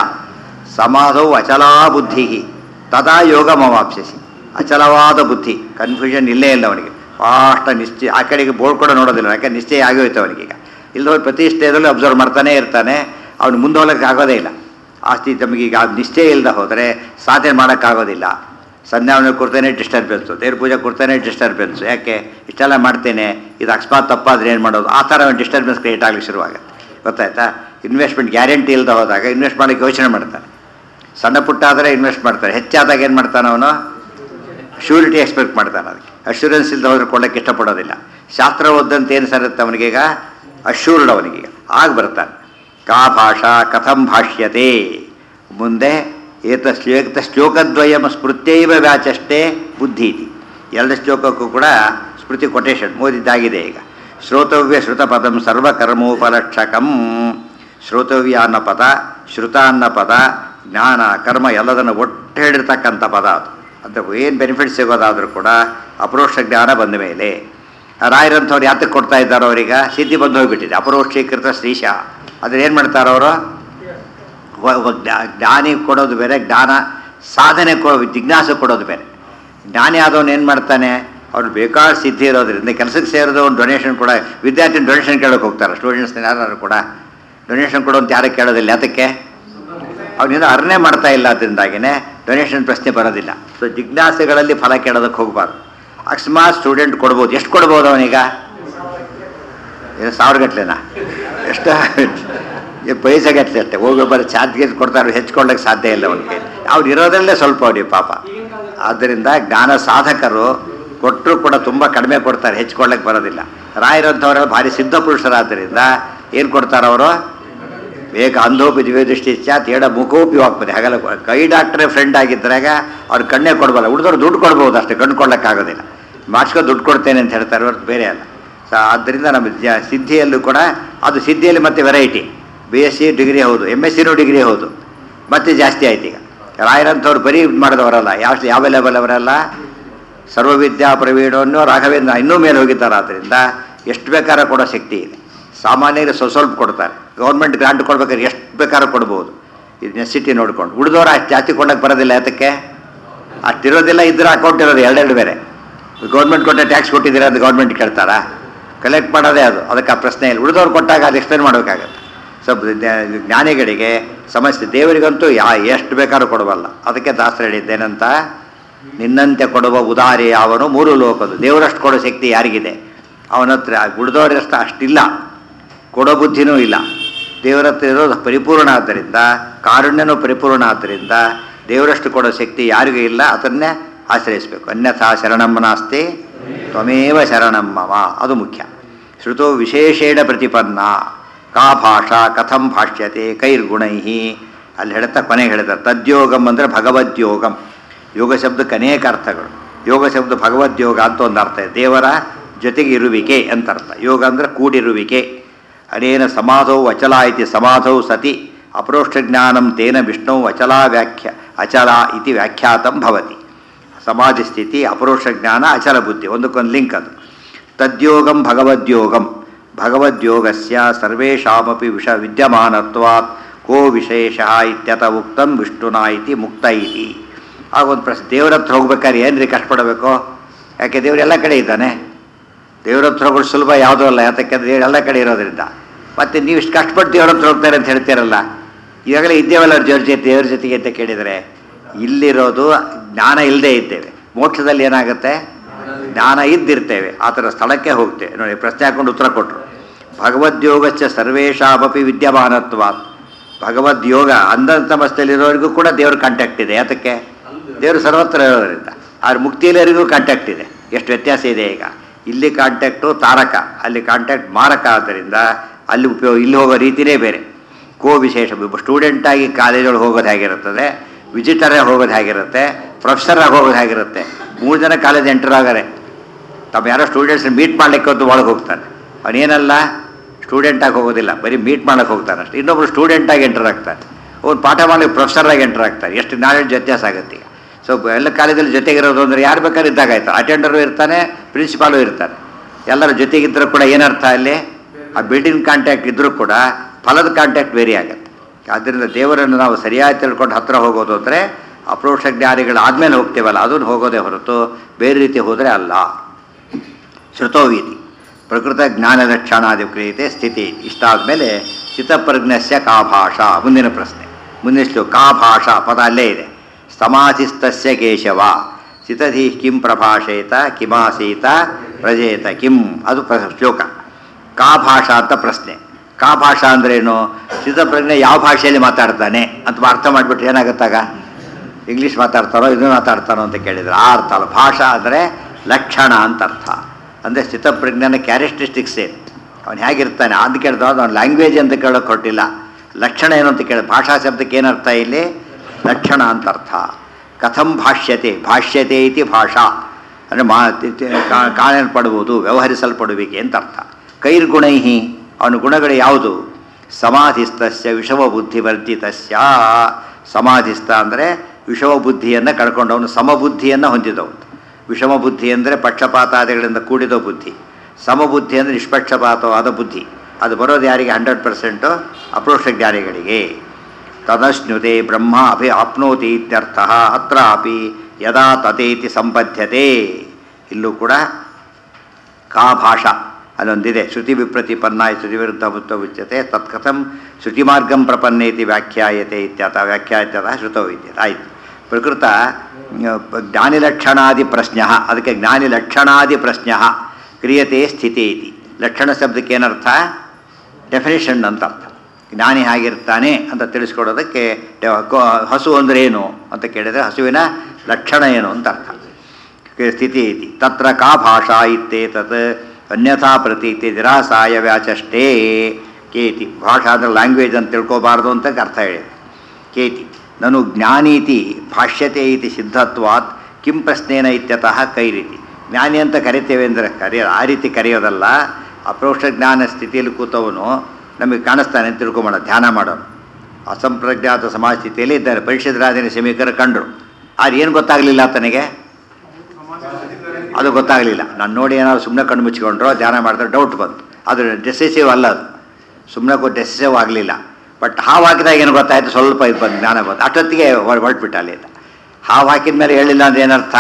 ಸಮಾಧೌ ಅಚಲಾ ಬುದ್ಧಿ ತದಾ ಯೋಗ ಮವಾಪ್ಸಿಸಿ ಅಚಲವಾದ ಬುದ್ಧಿ ಕನ್ಫ್ಯೂಷನ್ ಇಲ್ಲೇ ಇಲ್ಲ ಅವನಿಗೆ ಫಾಸ್ಟ್ ನಿಶ್ಚಯ ಆ ಕಡೆಗೆ ಬೋರ್ಡ್ ಕೂಡ ನೋಡೋದಿಲ್ಲ ಯಾಕೆ ನಿಶ್ಚಯ ಆಗಿ ಹೋಯ್ತು ಅವನಿಗೀಗ ಇಲ್ಲದ ಪ್ರತಿ ಸ್ಟೇಜಲ್ಲೂ ಅಬ್ಸರ್ವ್ ಮಾಡ್ತಾನೆ ಇರ್ತಾನೆ ಅವನು ಮುಂದೆ ಹೋಗ್ಲಿಕ್ಕೆ ಆಗೋದೇ ಇಲ್ಲ ಆಸ್ತಿ ತಮಗೀಗ ಆ ನಿಶ್ಚಯ ಇಲ್ಲದೆ ಹೋದರೆ ಸಾಧನೆ ಮಾಡೋಕ್ಕಾಗೋದಿಲ್ಲ ಸಂಧ್ಯಾವನೆ ಕೊಡ್ತೇನೆ ಡಿಸ್ಟರ್ಬೆನ್ಸು ದೇವ್ರ ಪೂಜೆ ಕೊಡ್ತೇನೆ ಡಿಸ್ಟರ್ಬೆನ್ಸು ಯಾಕೆ ಇಷ್ಟೆಲ್ಲ ಮಾಡ್ತೇನೆ ಇದು ಅಕಸ್ಮಾತ್ ತಪ್ಪಾದ್ರೆ ಏನು ಮಾಡೋದು ಆ ಥರ ಡಿಸ್ಟರ್ಬೆನ್ಸ್ ಕ್ರಿಯೇಟ್ ಆಗಲಿಕ್ಕೆ ಶುರುವಾಗುತ್ತೆ ಗೊತ್ತಾಯ್ತಾ ಇನ್ವೆಸ್ಟ್ಮೆಂಟ್ ಗ್ಯಾರಂಟಿ ಇಲ್ಲದೆ ಹೋದಾಗ ಇನ್ವೆಸ್ಟ್ ಮಾಡೋಕ್ಕೆ ಯೋಚನೆ ಮಾಡ್ತಾನೆ ಸಣ್ಣ ಪುಟ್ಟ ಆದರೆ ಇನ್ವೆಸ್ಟ್ ಮಾಡ್ತಾರೆ ಹೆಚ್ಚಾದಾಗ ಏನು ಮಾಡ್ತಾನೆ ಅವನು ಶ್ಯೂರಿಟಿ ಎಕ್ಸ್ಪೆಕ್ಟ್ ಮಾಡ್ತಾನೆ ಅದಕ್ಕೆ ಅಶ್ಯೂರೆನ್ಸ್ ಇಲ್ಲದೆ ಹೋದ್ರೆ ಕೊಡೋಕ್ಕೆ ಇಷ್ಟಪಡೋದಿಲ್ಲ ಶಾಸ್ತ್ರ ಓದಂತ ಏನು ಸರುತ್ತೆ ಅವನಿಗೀಗ ಅಶ್ಯೂರ್ಡ್ ಅವನಿಗೀಗ ಆಗ ಬರ್ತಾನೆ ಕಾ ಭಾಷಾ ಕಥಂ ಭಾಷ್ಯತೆ ಮುಂದೆ ಏತ ಶ್ಲೋಕ ಶ್ಲೋಕದ್ವಯಂ ಸ್ಮೃತ್ಯೈವ ವ್ಯಾಚಷ್ಟೇ ಬುದ್ಧಿ ಇತಿ ಎರಡು ಶ್ಲೋಕಕ್ಕೂ ಕೂಡ ಸ್ಮೃತಿ ಕೊಟೇಶನ್ ಓದಿದ್ದಾಗಿದೆ ಈಗ ಶ್ರೋತವ್ಯ ಶ್ರುತಪದಂ ಸರ್ವಕರ್ಮೋಪಲಕ್ಷಕಂ ಶ್ರೋತವ್ಯ ಅನ್ನೋ ಪದ ಶ್ರುತ ಅನ್ನೋ ಪದ ಜ್ಞಾನ ಕರ್ಮ ಎಲ್ಲದನ್ನು ಒಟ್ಟು ಹೇಳಿರ್ತಕ್ಕಂಥ ಪದ ಅದು ಅದು ಏನು ಬೆನಿಫಿಟ್ ಸಿಗೋದಾದರೂ ಕೂಡ ಅಪರೋಕ್ಷ ಜ್ಞಾನ ಬಂದ ಮೇಲೆ ರಾಯರಂಥವ್ರು ಯಾತಕ್ಕೆ ಕೊಡ್ತಾ ಇದ್ದಾರೋ ಅವರೀಗ ಸಿದ್ಧಿ ಬಂದು ಹೋಗ್ಬಿಟ್ಟಿದೆ ಅಪರೋಕ್ಷೀಕೃತ ಶ್ರೀಶ ಅದ್ರ ಏನು ಮಾಡ್ತಾರೆ ಅವರು ವ- ವ- ಜ್ಞಾ- ಜ್ಞಾನಿ ಕೊಡೋದು ಬೇರೆ ಜ್ಞಾನ ಸಾಧನೆ ಕೊ ಜಿಜ್ಞಾಸೆ ಕೊಡೋದು ಬೇರೆ ಜ್ಞಾನಿ ಆದವನು ಏನು ಮಾಡ್ತಾನೆ ಅವ್ರು ಬೇಕಾದ ಸಿದ್ಧಿ ಇರೋದ್ರಿಂದ ಕೆಲಸಕ್ಕೆ ಸೇರಿದ ಒಂದು ಡೊನೇಷನ್ ಕೂಡ ವಿದ್ಯಾರ್ಥಿ ಡೊನೇಷನ್ ಕೇಳೋಕೆ ಹೋಗ್ತಾರೆ ಸ್ಟೂಡೆಂಟ್ಸ್ ಯಾರು ಕೂಡ ಡೊನೇಷನ್ ಕೊಡು ಅಂತ ಯಾರು ಕೇಳೋದಿಲ್ಲ ಅದಕ್ಕೆ ಅವನಿಂದ ಅರ್ನೇ ಮಾಡ್ತಾ ಇಲ್ಲ ಅದರಿಂದಾಗಿನೇ ಡೊನೇಷನ್ ಪ್ರಶ್ನೆ ಬರೋದಿಲ್ಲ ಸೊ ಜಿಜ್ಞಾಸೆಗಳಲ್ಲಿ ಫಲ ಕೇಳೋದಕ್ಕೆ ಹೋಗಬಾರ್ದು ಅಕಸ್ಮಾತ್ ಸ್ಟೂಡೆಂಟ್ ಕೊಡ್ಬೋದು ಎಷ್ಟು ಕೊಡ್ಬೋದು ಅವನೀಗ ಏನು ಸಾವಿರ ಗಟ್ಲೆನಾ ಎಷ್ಟು ಪೈಸೆ ಗಟ್ಟಲೆ ಅಷ್ಟೇ ಹೋಗಿ ಬರೀ ಚಾರ್ಜ್ ಗೀಜ್ ಕೊಡ್ತಾರೆ ಹೆಚ್ಕೊಳ್ಳೋಕೆ ಸಾಧ್ಯ ಇಲ್ಲ ಅವನಿಗೆ ಅವ್ರು ಇರೋದ್ರಲ್ಲೇ ಸ್ವಲ್ಪ ಅವನಿಗೆ ಪಾಪ ಆದ್ದರಿಂದ ಜ್ಞಾನ ಸಾಧಕರು ಕೊಟ್ಟರು ಕೂಡ ತುಂಬ ಕಡಿಮೆ ಕೊಡ್ತಾರೆ ಹೆಚ್ಕೊಳ್ಳೋಕೆ ಬರೋದಿಲ್ಲ ರಾಯರಂಥವರೆಲ್ಲ ಭಾರಿ ಸಿದ್ಧ ಪುರುಷರಾದ್ದರಿಂದ ಏನು ಕೊಡ್ತಾರೆ ಅವರು ಬೇಗ ಅಂಧೋಪಿ ದಿವ್ಯದೃಷ್ಟಿ ಚಾತ್ ಏಡ ಮುಖೋಪಿ ಹೋಗ್ತದೆ ಹಾಗೆಲ್ಲ ಕೈ ಡಾಕ್ಟ್ರೇ ಫ್ರೆಂಡ್ ಆಗಿದ್ದಾಗ ಅವ್ರು ಕಣ್ಣೇ ಕೊಡ್ಬಲ್ಲ ಉಳಿದವ್ರು ದುಡ್ಡು ಕೊಡ್ಬೋದು ಅಷ್ಟೇ ಕಣ್ಣು ಕೊಡೋಕ್ಕಾಗೋದಿಲ್ಲ ಮಾಡಿಸ್ಕೊ ದುಡ್ಡು ಕೊಡ್ತೇನೆ ಅಂತ ಹೇಳ್ತಾರೆ ಹೊರತು ಬೇರೆ ಅಲ್ಲ ಸೊ ಆದ್ದರಿಂದ ನಮ್ಮ ಜ ಸಿದ್ಧಿಯಲ್ಲೂ ಕೂಡ ಅದು ಸಿದ್ಧಿಯಲ್ಲಿ ಮತ್ತೆ variety B S C degree ಹೌದು ಎಮ್ ಎಸ್ ಸಿನೂ ಡಿಗ್ರಿ ಹೌದು ಮತ್ತೆ ಜಾಸ್ತಿ ಆಯ್ತು ಈಗ ರಾಯರಂಥವ್ರು ಬರೀ ಇದ್ ಮಾಡಿದವರಲ್ಲ ಯಾವ ಯಾವ ಲೆವೆಲ್ ಅವರೆಲ್ಲ ಸರ್ವವಿದ್ಯಾ ಪ್ರವೀಣವನ್ನು ರಾಘವೇಂದ್ರ ಇನ್ನೂ ಮೇಲೆ ಹೋಗಿದ್ದಾರೆ ಆದ್ದರಿಂದ ಎಷ್ಟು ಬೇಕಾದ್ರೆ ಕೊಡೋ ಶಕ್ತಿ ಇದೆ ಸಾಮಾನ್ಯರಿಗೆ ಸ್ವಲ್ಪ ಸ್ವಲ್ಪ ಕೊಡ್ತಾರೆ ಗೌರ್ಮೆಂಟ್ ಗ್ರಾಂಟ್ ಕೊಡ್ಬೇಕಾದ್ರೆ ಎಷ್ಟು ಬೇಕಾದ್ರೂ ಕೊಡ್ಬೋದು ಇದು ನೆಸಿಟಿ ನೋಡ್ಕೊಂಡು ಉಳಿದವ್ರು ಅಷ್ಟು ಜಾಸ್ತಿ ಕೊಡೋಕ್ಕೆ ಬರೋದಿಲ್ಲ ಯಾತಕ್ಕೆ ಅಷ್ಟಿರೋದಿಲ್ಲ ಇದ್ರೆ ಅಕೌಂಟ್ ಇರೋದು ಎರಡೆರಡು ಬೇರೆ ಗೌರ್ಮೆಂಟ್ ಕೊಟ್ಟ ಟ್ಯಾಕ್ಸ್ ಕೊಟ್ಟಿದ್ದೀರಾ ಅಂತ ಗೌರ್ಮೆಂಟ್ ಕೇಳ್ತಾರಾ ಕಲೆಕ್ಟ್ ಮಾಡೋದೇ ಅದು ಅದಕ್ಕೆ ಆ ಪ್ರಶ್ನೆ ಇಲ್ಲ ಉಳಿದವ್ರು ಕೊಟ್ಟಾಗ ಅದು ಎಕ್ಸ್ಪ್ಲೇನ್ ಮಾಡಬೇಕಾಗತ್ತೆ ಸೊ ಜ್ಞಾನಿಗಳಿಗೆ ಸಮಸ್ಯೆ ದೇವರಿಗಂತೂ ಯಾ ಎಷ್ಟು ಬೇಕಾದ್ರೂ ಕೊಡಬಲ್ಲ ಅದಕ್ಕೆ ದಾಸರು ಹೇಳಿದ್ದೇನಂತ ನಿನ್ನಂತೆ ಕೊಡುವ ಉದಾರಿ ಅವನು ಮೂರು ಲೋಕದು ದೇವರಷ್ಟು ಕೊಡೋ ಶಕ್ತಿ ಯಾರಿಗಿದೆ ಅವನ ಹತ್ರ ಉಳಿದವರಷ್ಟು ಅಷ್ಟಿಲ್ಲ ಕೊಡೋ ಬುದ್ಧಿನೂ ಇಲ್ಲ ದೇವರ ಹತ್ರ ಇರೋದು ಪರಿಪೂರ್ಣ ಆದ್ದರಿಂದ ಕಾರುಣ್ಯನೂ ಪರಿಪೂರ್ಣ ಆದ್ದರಿಂದ ದೇವರಷ್ಟು ಕೊಡೋ ಶಕ್ತಿ ಯಾರಿಗೂ ಇಲ್ಲ ಅದನ್ನೇ ಆಶ್ರಯಿಸಬೇಕು ಅನ್ಯಥಾ ಶರಣಮ್ಮನಾಸ್ತಿ ತ್ವಮೇವ ಶರಣಮ್ಮವ ಅದು ಮುಖ್ಯ ಶ್ರುತೋ ವಿಶೇಷೇಣ ಪ್ರತಿಪನ್ನ ಕಾ ಭಾಷಾ ಕಥಂ ಭಾಷ್ಯತೆ ಕೈರ್ಗುಣೈ ಅಲ್ಲಿ ಹೇಳ್ತಾ ಕೊನೆಗೆ ಹೇಳ್ತಾರೆ ತದ್ಯೋಗಂ ಅಂದರೆ ಭಗವದ್ಯೋಗಂ ಯೋಗ ಶಬ್ದಕ್ಕೆ ಅನೇಕ ಅರ್ಥಗಳು ಯೋಗ ಶಬ್ದ ಭಗವದ್ಯೋಗ ಅಂತ ಒಂದು ಅರ್ಥ ಇದೆ ದೇವರ ಜೊತೆಗೆ ಇರುವಿಕೆ ಅಂತ ಅರ್ಥ ಯೋಗ ಅಂದರೆ ಕೂಡಿರುವಿಕೆ ಅನೇನ ಸಮಾಧೌ ಅಚಲ ಇತಿ ಸಮಾಧೌ ಸತಿ ಅಪರೋಕ್ಷ ಜ್ಞಾನಂ ತೇನ ವಿಷ್ಣು ಅಚಲ ವ್ಯಾಖ್ಯ ಅಚಲ ಇತಿ ವ್ಯಾಖ್ಯಾತಂ ಭವತಿ ಸಮಾಧಿ ಸ್ಥಿತಿ ಅಪರೋಕ್ಷ ಜ್ಞಾನ ಅಚಲ ಬುದ್ಧಿ ಒಂದಕ್ಕೊಂದು ಲಿಂಕ್ ಅದು ತದ್ಯೋಗಂ ಭಗವದ್ಯೋಗಂ ಭಗವದ್ಯೋಗಸ್ಯ ಸರ್ವೇಷಾಮಪಿ ವಿಷ ವಿದ್ಯಮಾನತ್ವಾತ್ ಕೋ ವಿಶೇಷ ಇತ್ಯತ ಉಕ್ತಂ ವಿಷ್ಣುನಾ ಇತಿ ಮುಕ್ತ ಇತಿ ಆಗೊಂದು ಪ್ರಶ್ನೆ ದೇವ್ರ ಹತ್ರ ಹೋಗ್ಬೇಕಾದ್ರೆ ಏನ್ರಿ ಕಷ್ಟಪಡಬೇಕು ಯಾಕೆ ದೇವ್ರು ಎಲ್ಲ ಕಡೆ ಇದ್ದಾನೆ ದೇವ್ರ ಹತ್ರ ಹೋಗೋದು ಸುಲಭ ಯಾವುದೂ ಅಲ್ಲ ಯಾತಕ್ಕೆಂದ್ರೆ ದೇವ್ರು ಎಲ್ಲ ಕಡೆ ಇರೋದ್ರಿಂದ ಮತ್ತೆ ನೀವು ಇಷ್ಟು ಕಷ್ಟಪಟ್ಟು ದೇವ್ರ ಹತ್ರ ಹೋಗ್ತಾರೆ ಅಂತ ಹೇಳ್ತೀರಲ್ಲ ಈಗಾಗಲೇ ಇದ್ದೇವಲ್ಲ ಅವ್ರ ಜೊತೆ ದೇವ್ರ ಜೊತೆಗೆ ಅಂತ ಕೇಳಿದರೆ ಇಲ್ಲಿರೋದು ಜ್ಞಾನ ಇಲ್ಲದೆ ಇದ್ದೇವೆ ಮೋಕ್ಷದಲ್ಲಿ ಏನಾಗುತ್ತೆ ಜ್ಞಾನ ಇದ್ದಿರ್ತೇವೆ ಆ ಥರ ಸ್ಥಳಕ್ಕೆ ಹೋಗ್ತೇವೆ ನೋಡಿ ಪ್ರಶ್ನೆ ಹಾಕೊಂಡು ಉತ್ತರ ಕೊಟ್ಟರು ಭಗವದ್ಯೋಗಚ್ಚ ಸರ್ವೇಶಾಮಪಿ ವಿದ್ಯಮಾನತ್ವ ಭಗವದ್ಯೋಗ ಅಂಧಂತಮಸ್ತಲ್ಲಿರೋರಿಗೂ ಕೂಡ ದೇವ್ರ ಕಾಂಟ್ಯಾಕ್ಟ್ ಇದೆ ಯಾತಕ್ಕೆ ದೇವರು ಸರ್ವತ್ರ ಇರೋದ್ರಿಂದ ಆದ್ರೆ ಮುಕ್ತಿಯಲ್ಲರಿಗೂ ಕಾಂಟ್ಯಾಕ್ಟ್ ಇದೆ ಎಷ್ಟು ವ್ಯತ್ಯಾಸ ಇದೆ ಈಗ ಇಲ್ಲಿ ಕಾಂಟ್ಯಾಕ್ಟು ತಾರಕ ಅಲ್ಲಿ ಕಾಂಟ್ಯಾಕ್ಟ್ ಮಾರಕ ಆದ್ದರಿಂದ ಅಲ್ಲಿ ಉಪಯೋಗ ಇಲ್ಲಿ ಹೋಗೋ ರೀತಿನೇ ಬೇರೆ ಕೋ ವಿಶೇಷ ಸ್ಟೂಡೆಂಟಾಗಿ ಕಾಲೇಜೊಳಗೆ ಹೋಗೋದು ಹೇಗಿರುತ್ತದೆ ವಿಸಿಟರೇ ಹೋಗೋದು ಹೇಗಿರುತ್ತೆ ಪ್ರೊಫೆಸರಾಗಿ ಹೋಗೋದು ಹೇಗಿರುತ್ತೆ ಮೂರು ಜನ ಕಾಲೇಜ್ ಎಂಟರ್ ಆಗರೆ ತಮ್ಮ ಯಾರೋ ಸ್ಟೂಡೆಂಟ್ಸ್ ಮೀಟ್ ಮಾಡ್ಲಿಕ್ಕೆ ಒಂದು ಒಳಗೆ ಹೋಗ್ತಾನೆ ಅವನೇನಲ್ಲ ಸ್ಟೂಡೆಂಟಾಗಿ ಹೋಗೋದಿಲ್ಲ ಬರೀ ಮೀಟ್ ಮಾಡಕ್ಕೆ ಹೋಗ್ತಾನೆ ಅಷ್ಟೇ ಇನ್ನೊಬ್ರು ಸ್ಟೂಡೆಂಟಾಗಿ ಎಂಟರ್ ಆಗ್ತಾನೆ ಅವ್ನು ಪಾಠ ಮಾಡ್ಲಿಕ್ಕೆ ಪ್ರೊಫೆಸರಾಗಿ ಎಂಟರ್ ಆಗ್ತಾರೆ ಎಷ್ಟು ನಾಲೆಡ್ಜ್ ವ್ಯತ್ಯಾಸ ಆಗುತ್ತೆ ಈಗ ಸೊ ಎಲ್ಲ ಕಾಲೇಜಲ್ಲಿ ಜೊತೆಗಿರೋದು ಅಂದರೆ ಯಾರು ಬೇಕಾದ್ರೂ ಇದ್ದಾಗ ಆಯ್ತು ಅಟೆಂಡರು ಇರ್ತಾನೆ ಪ್ರಿನ್ಸಿಪಾಲು ಇರ್ತಾನೆ ಎಲ್ಲರ ಜೊತೆಗಿದ್ದರೂ ಕೂಡ ಏನರ್ಥ ಅಲ್ಲಿ ಆ ಬಿಲ್ಡಿಂಗ್ ಕಾಂಟ್ಯಾಕ್ಟ್ ಇದ್ದರೂ ಕೂಡ ಫಲದ ಕಾಂಟ್ಯಾಕ್ಟ್ ವೇರಿ ಆಗುತ್ತೆ ಆದ್ದರಿಂದ ದೇವರನ್ನು ನಾವು ಸರಿಯಾಗಿ ತಿಳ್ಕೊಂಡು ಹತ್ರ ಹೋಗೋದು ಅಂದರೆ ಅಪ್ರೋಕ್ಷ ಜ್ಞಾನಿಗಳು ಆದಮೇಲೆ ಹೋಗ್ತೇವಲ್ಲ ಅದನ್ನು ಹೋಗೋದೇ ಹೊರತು ಬೇರೆ ರೀತಿ ಹೋದರೆ ಅಲ್ಲ ಶ್ರುತೋವೀತಿ ಪ್ರಕೃತ ಜ್ಞಾನ ಲಕ್ಷಣಾದಿ ಕ್ರಿಯತೆ ಸ್ಥಿತಿ ಇಷ್ಟಾದ ಮೇಲೆ ಚಿತ್ತಪ್ರಜ್ಞಸ್ಯ ಕಾ ಭಾಷಾ ಮುಂದಿನ ಪ್ರಶ್ನೆ ಮುಂದಿನ ಶ್ಲೋಕ ಕಾ ಭಾಷಾ ಪದ ಅಲ್ಲೇ ಇದೆ ಸಮಾಧಿಸ್ತಸ್ಯ ಕೇಶವ ಚಿತಧಿ ಕಿಂ ಪ್ರಭಾಷೇತ ಕಿಮಾಸೀತ ಪ್ರಜೇತ ಕಿಂ ಅದು ಪ್ರ- ಶ್ಲೋಕ ಕಾ ಭಾಷಾ ಅಂತ ಪ್ರಶ್ನೆ ಕಾ ಭಾಷಾ ಅಂದ್ರೇನು ಚಿತ್ತಪ್ರಜ್ಞೆ ಯಾವ ಭಾಷೆಯಲ್ಲಿ ಮಾತಾಡ್ತಾನೆ ಅಂತ ಅರ್ಥ ಮಾಡಿಬಿಟ್ರೆ ಏನಾಗುತ್ತಾಗ ಇಂಗ್ಲೀಷ್ ಮಾತಾಡ್ತಾರೋ ಇದು ಮಾತಾಡ್ತಾರೋ ಅಂತ ಕೇಳಿದ್ರೆ ಆ ಅರ್ಥ ಅಲ್ಲ ಭಾಷಾ ಅಂದರೆ ಲಕ್ಷಣ ಅಂತ ಅರ್ಥ ಅಂದರೆ ಸ್ಥಿತಪ್ರಜ್ಞಾನ ಕ್ಯಾರೆಕ್ಟರಿಸ್ಟಿಕ್ಸ್ ಏನು ಅವನು ಹೇಗಿರ್ತಾನೆ ಅದು ಕೇಳ್ದ ಅವ್ನು ಲ್ಯಾಂಗ್ವೇಜ್ ಅಂತ ಕೇಳೋಕೆ ಹೊರಟಿಲ್ಲ ಲಕ್ಷಣ ಏನು ಅಂತ ಕೇಳಿ ಭಾಷಾ ಶಬ್ದಕ್ಕೆ ಏನರ್ಥ ಇಲ್ಲಿ ಲಕ್ಷಣ ಅಂತ ಅರ್ಥ ಕಥಂ ಭಾಷ್ಯತೆ ಭಾಷ್ಯತೆ ಇತಿ ಭಾಷಾ ಅಂದರೆ ಮಾ ಕಾಣಲ್ಪಡುವುದು ವ್ಯವಹರಿಸಲ್ಪಡುವಿಕೆ ಅಂತ ಅರ್ಥ ಕೈರ್ಗುಣೈಹಿ ಅವನ ಗುಣಗಳು ಯಾವುದು ಸಮಾಧಿಸ್ತಸ್ಯ ವಿಷಮ ಬುದ್ಧಿವರ್ಜಿತಸ್ಯ ಸಮಾಧಿಸ್ತ ಅಂದರೆ ವಿಷಮ ಬುದ್ಧಿಯನ್ನು ಕಳ್ಕೊಂಡವನು ಸಮಬುದ್ಧಿಯನ್ನು ಹೊಂದಿದವನು ವಿಷಮ ಬುದ್ಧಿ ಅಂದರೆ ಪಕ್ಷಪಾತಾದಿಗಳಿಂದ ಕೂಡಿದ ಬುದ್ಧಿ ಸಮಬುದ್ಧಿ ಅಂದರೆ ನಿಷ್ಪಕ್ಷಪಾತವಾದ ಬುದ್ಧಿ ಅದು ಬರೋದು ಯಾರಿಗೆ ಹಂಡ್ರೆಡ್ ಪರ್ಸೆಂಟು ಅಪ್ರೋಕ್ಷ ಜ್ಞಾನಿಗಳಿಗೆ ತದಶ್ನುತೆ ಬ್ರಹ್ಮ ಅಭಿ ಆಪ್ನೋತಿ ಇತ್ಯರ್ಥ ಅತ್ರಾಪಿ ಯದಾ ತತೇತಿ ಸಂಬದ್ಧತೆ ಇಲ್ಲೂ ಕೂಡ ಕಾ ಭಾಷಾ ಅಲ್ಲೊಂದಿದೆ ಶ್ರುತಿ ವಿಪ್ರತಿಪನ್ನ ಶ್ರುತಿ ವಿರುದ್ಧ ಮುತ್ತ ಉಚ್ಯತೆ ತತ್ಕಥಂ ಶ್ರುತಿ ಮಾರ್ಗಂ ಪ್ರಪನ್ನೇತಿ ವ್ಯಾಖ್ಯಾಯತೆ ಇತ್ಯತ ವ್ಯಾಖ್ಯಾತ್ಯತ ಶ್ರುತೋ ವಿದ್ಯತೆ ಆಯಿತು ಪ್ರಕೃತ ಜ್ಞಾನಿ ಲಕ್ಷಣಾದಿ ಪ್ರಶ್ನ ಅದಕ್ಕೆ ಜ್ಞಾನಿ ಲಕ್ಷಣಾದಿ ಪ್ರಶ್ನ ಕ್ರಿಯತೆ ಸ್ಥಿತಿ ಇತಿ ಲಕ್ಷಣ ಶಬ್ದಕ್ಕೆ ಏನರ್ಥ ಡೆಫಿನೇಷನ್ ಅಂತ ಅರ್ಥ ಜ್ಞಾನಿ ಹಾಗಿರ್ತಾನೆ ಅಂತ ತಿಳಿಸ್ಕೊಡೋದಕ್ಕೆ ಡೆ- ಕೊ- ಹಸು ಅಂದ್ರೆ ಏನು ಅಂತ ಕೇಳಿದರೆ ಹಸುವಿನ ಲಕ್ಷಣ ಏನು ಅಂತ ಅರ್ಥ ಸ್ಥಿತಿ ಇತಿ ತತ್ರ ಕಾ ಭಾಷಾ ಇತ್ತೇತತ್ ಅನ್ಯಥಾ ಪ್ರತೀತಿ ನಿರಾಸಾಯ ವ್ಯಾಚಷ್ಟೇ ಕೇತಿ ಭಾಷಾ ಅಂದರೆ ಲ್ಯಾಂಗ್ವೇಜ್ ಅಂತ ತಿಳ್ಕೋಬಾರ್ದು ಅಂತ ಅರ್ಥ ಹೇಳಿದೆ ಕೇತಿ ನಾನು ಜ್ಞಾನೀತಿ ಭಾಷ್ಯತೆ ಇತಿ ಸಿದ್ಧತ್ವಾತ್ ಕಿಂ ಪ್ರಶ್ನೇನ ಇತ್ಯತಃ ಕೈರೀತಿ ಜ್ಞಾನಿ ಅಂತ ಕರಿತೇವೆ ಅಂದರೆ ಕರೆಯ ಆ ರೀತಿ ಕರೆಯೋದಲ್ಲ ಅಪ್ರೋಕ್ಷ ಜ್ಞಾನ ಸ್ಥಿತಿಯಲ್ಲಿ ಕೂತವನು ನಮಗೆ ಕಾಣಿಸ್ತಾನೆ ಅಂತ ತಿಳ್ಕೊಂಬೋಣ ಧ್ಯಾನ ಮಾಡೋನು ಅಸಂಪ್ರಜ್ಞಾತ ಸಮಾಜ ಸ್ಥಿತಿಯಲ್ಲಿ ಇದ್ದಾರೆ ಪರಿಷದ್ರಾದಿನ ಸಮೀಕರ ಕಂಡ್ರು ಆದ್ರೆ ಏನು ಗೊತ್ತಾಗಲಿಲ್ಲ ತನಗೆ ಅದು ಗೊತ್ತಾಗಲಿಲ್ಲ ನಾನು ನೋಡಿ ಏನಾದ್ರು ಸುಮ್ಮನೆ ಕಣ್ಣು ಮುಚ್ಕೊಂಡ್ರು ಧ್ಯಾನ ಮಾಡಿದ್ರೆ ಡೌಟ್ ಬಂತು ಅದು ಡೆಸಿಸಿವ್ ಅಲ್ಲ ಅದು ಸುಮ್ಮನೆ ಗೊ ಡೆಸಿಸಿವ್ ಆಗಲಿಲ್ಲ ಬಟ್ ಹಾವು ಹಾಕಿದಾಗ ಏನು ಗೊತ್ತಾಯ್ತು ಸ್ವಲ್ಪ ಇದು ಬಂದು ಜ್ಞಾನ ಬಂತು ಅಷ್ಟೊತ್ತಿಗೆ ಹೊರ- ಹೊರಟ್ಬಿಟ್ಟ ಅಲ್ಲಿಂದ ಹಾವು ಹಾಕಿದ ಮೇಲೆ ಹೇಳಿಲ್ಲ ಅಂದ್ರೆ ಏನರ್ಥ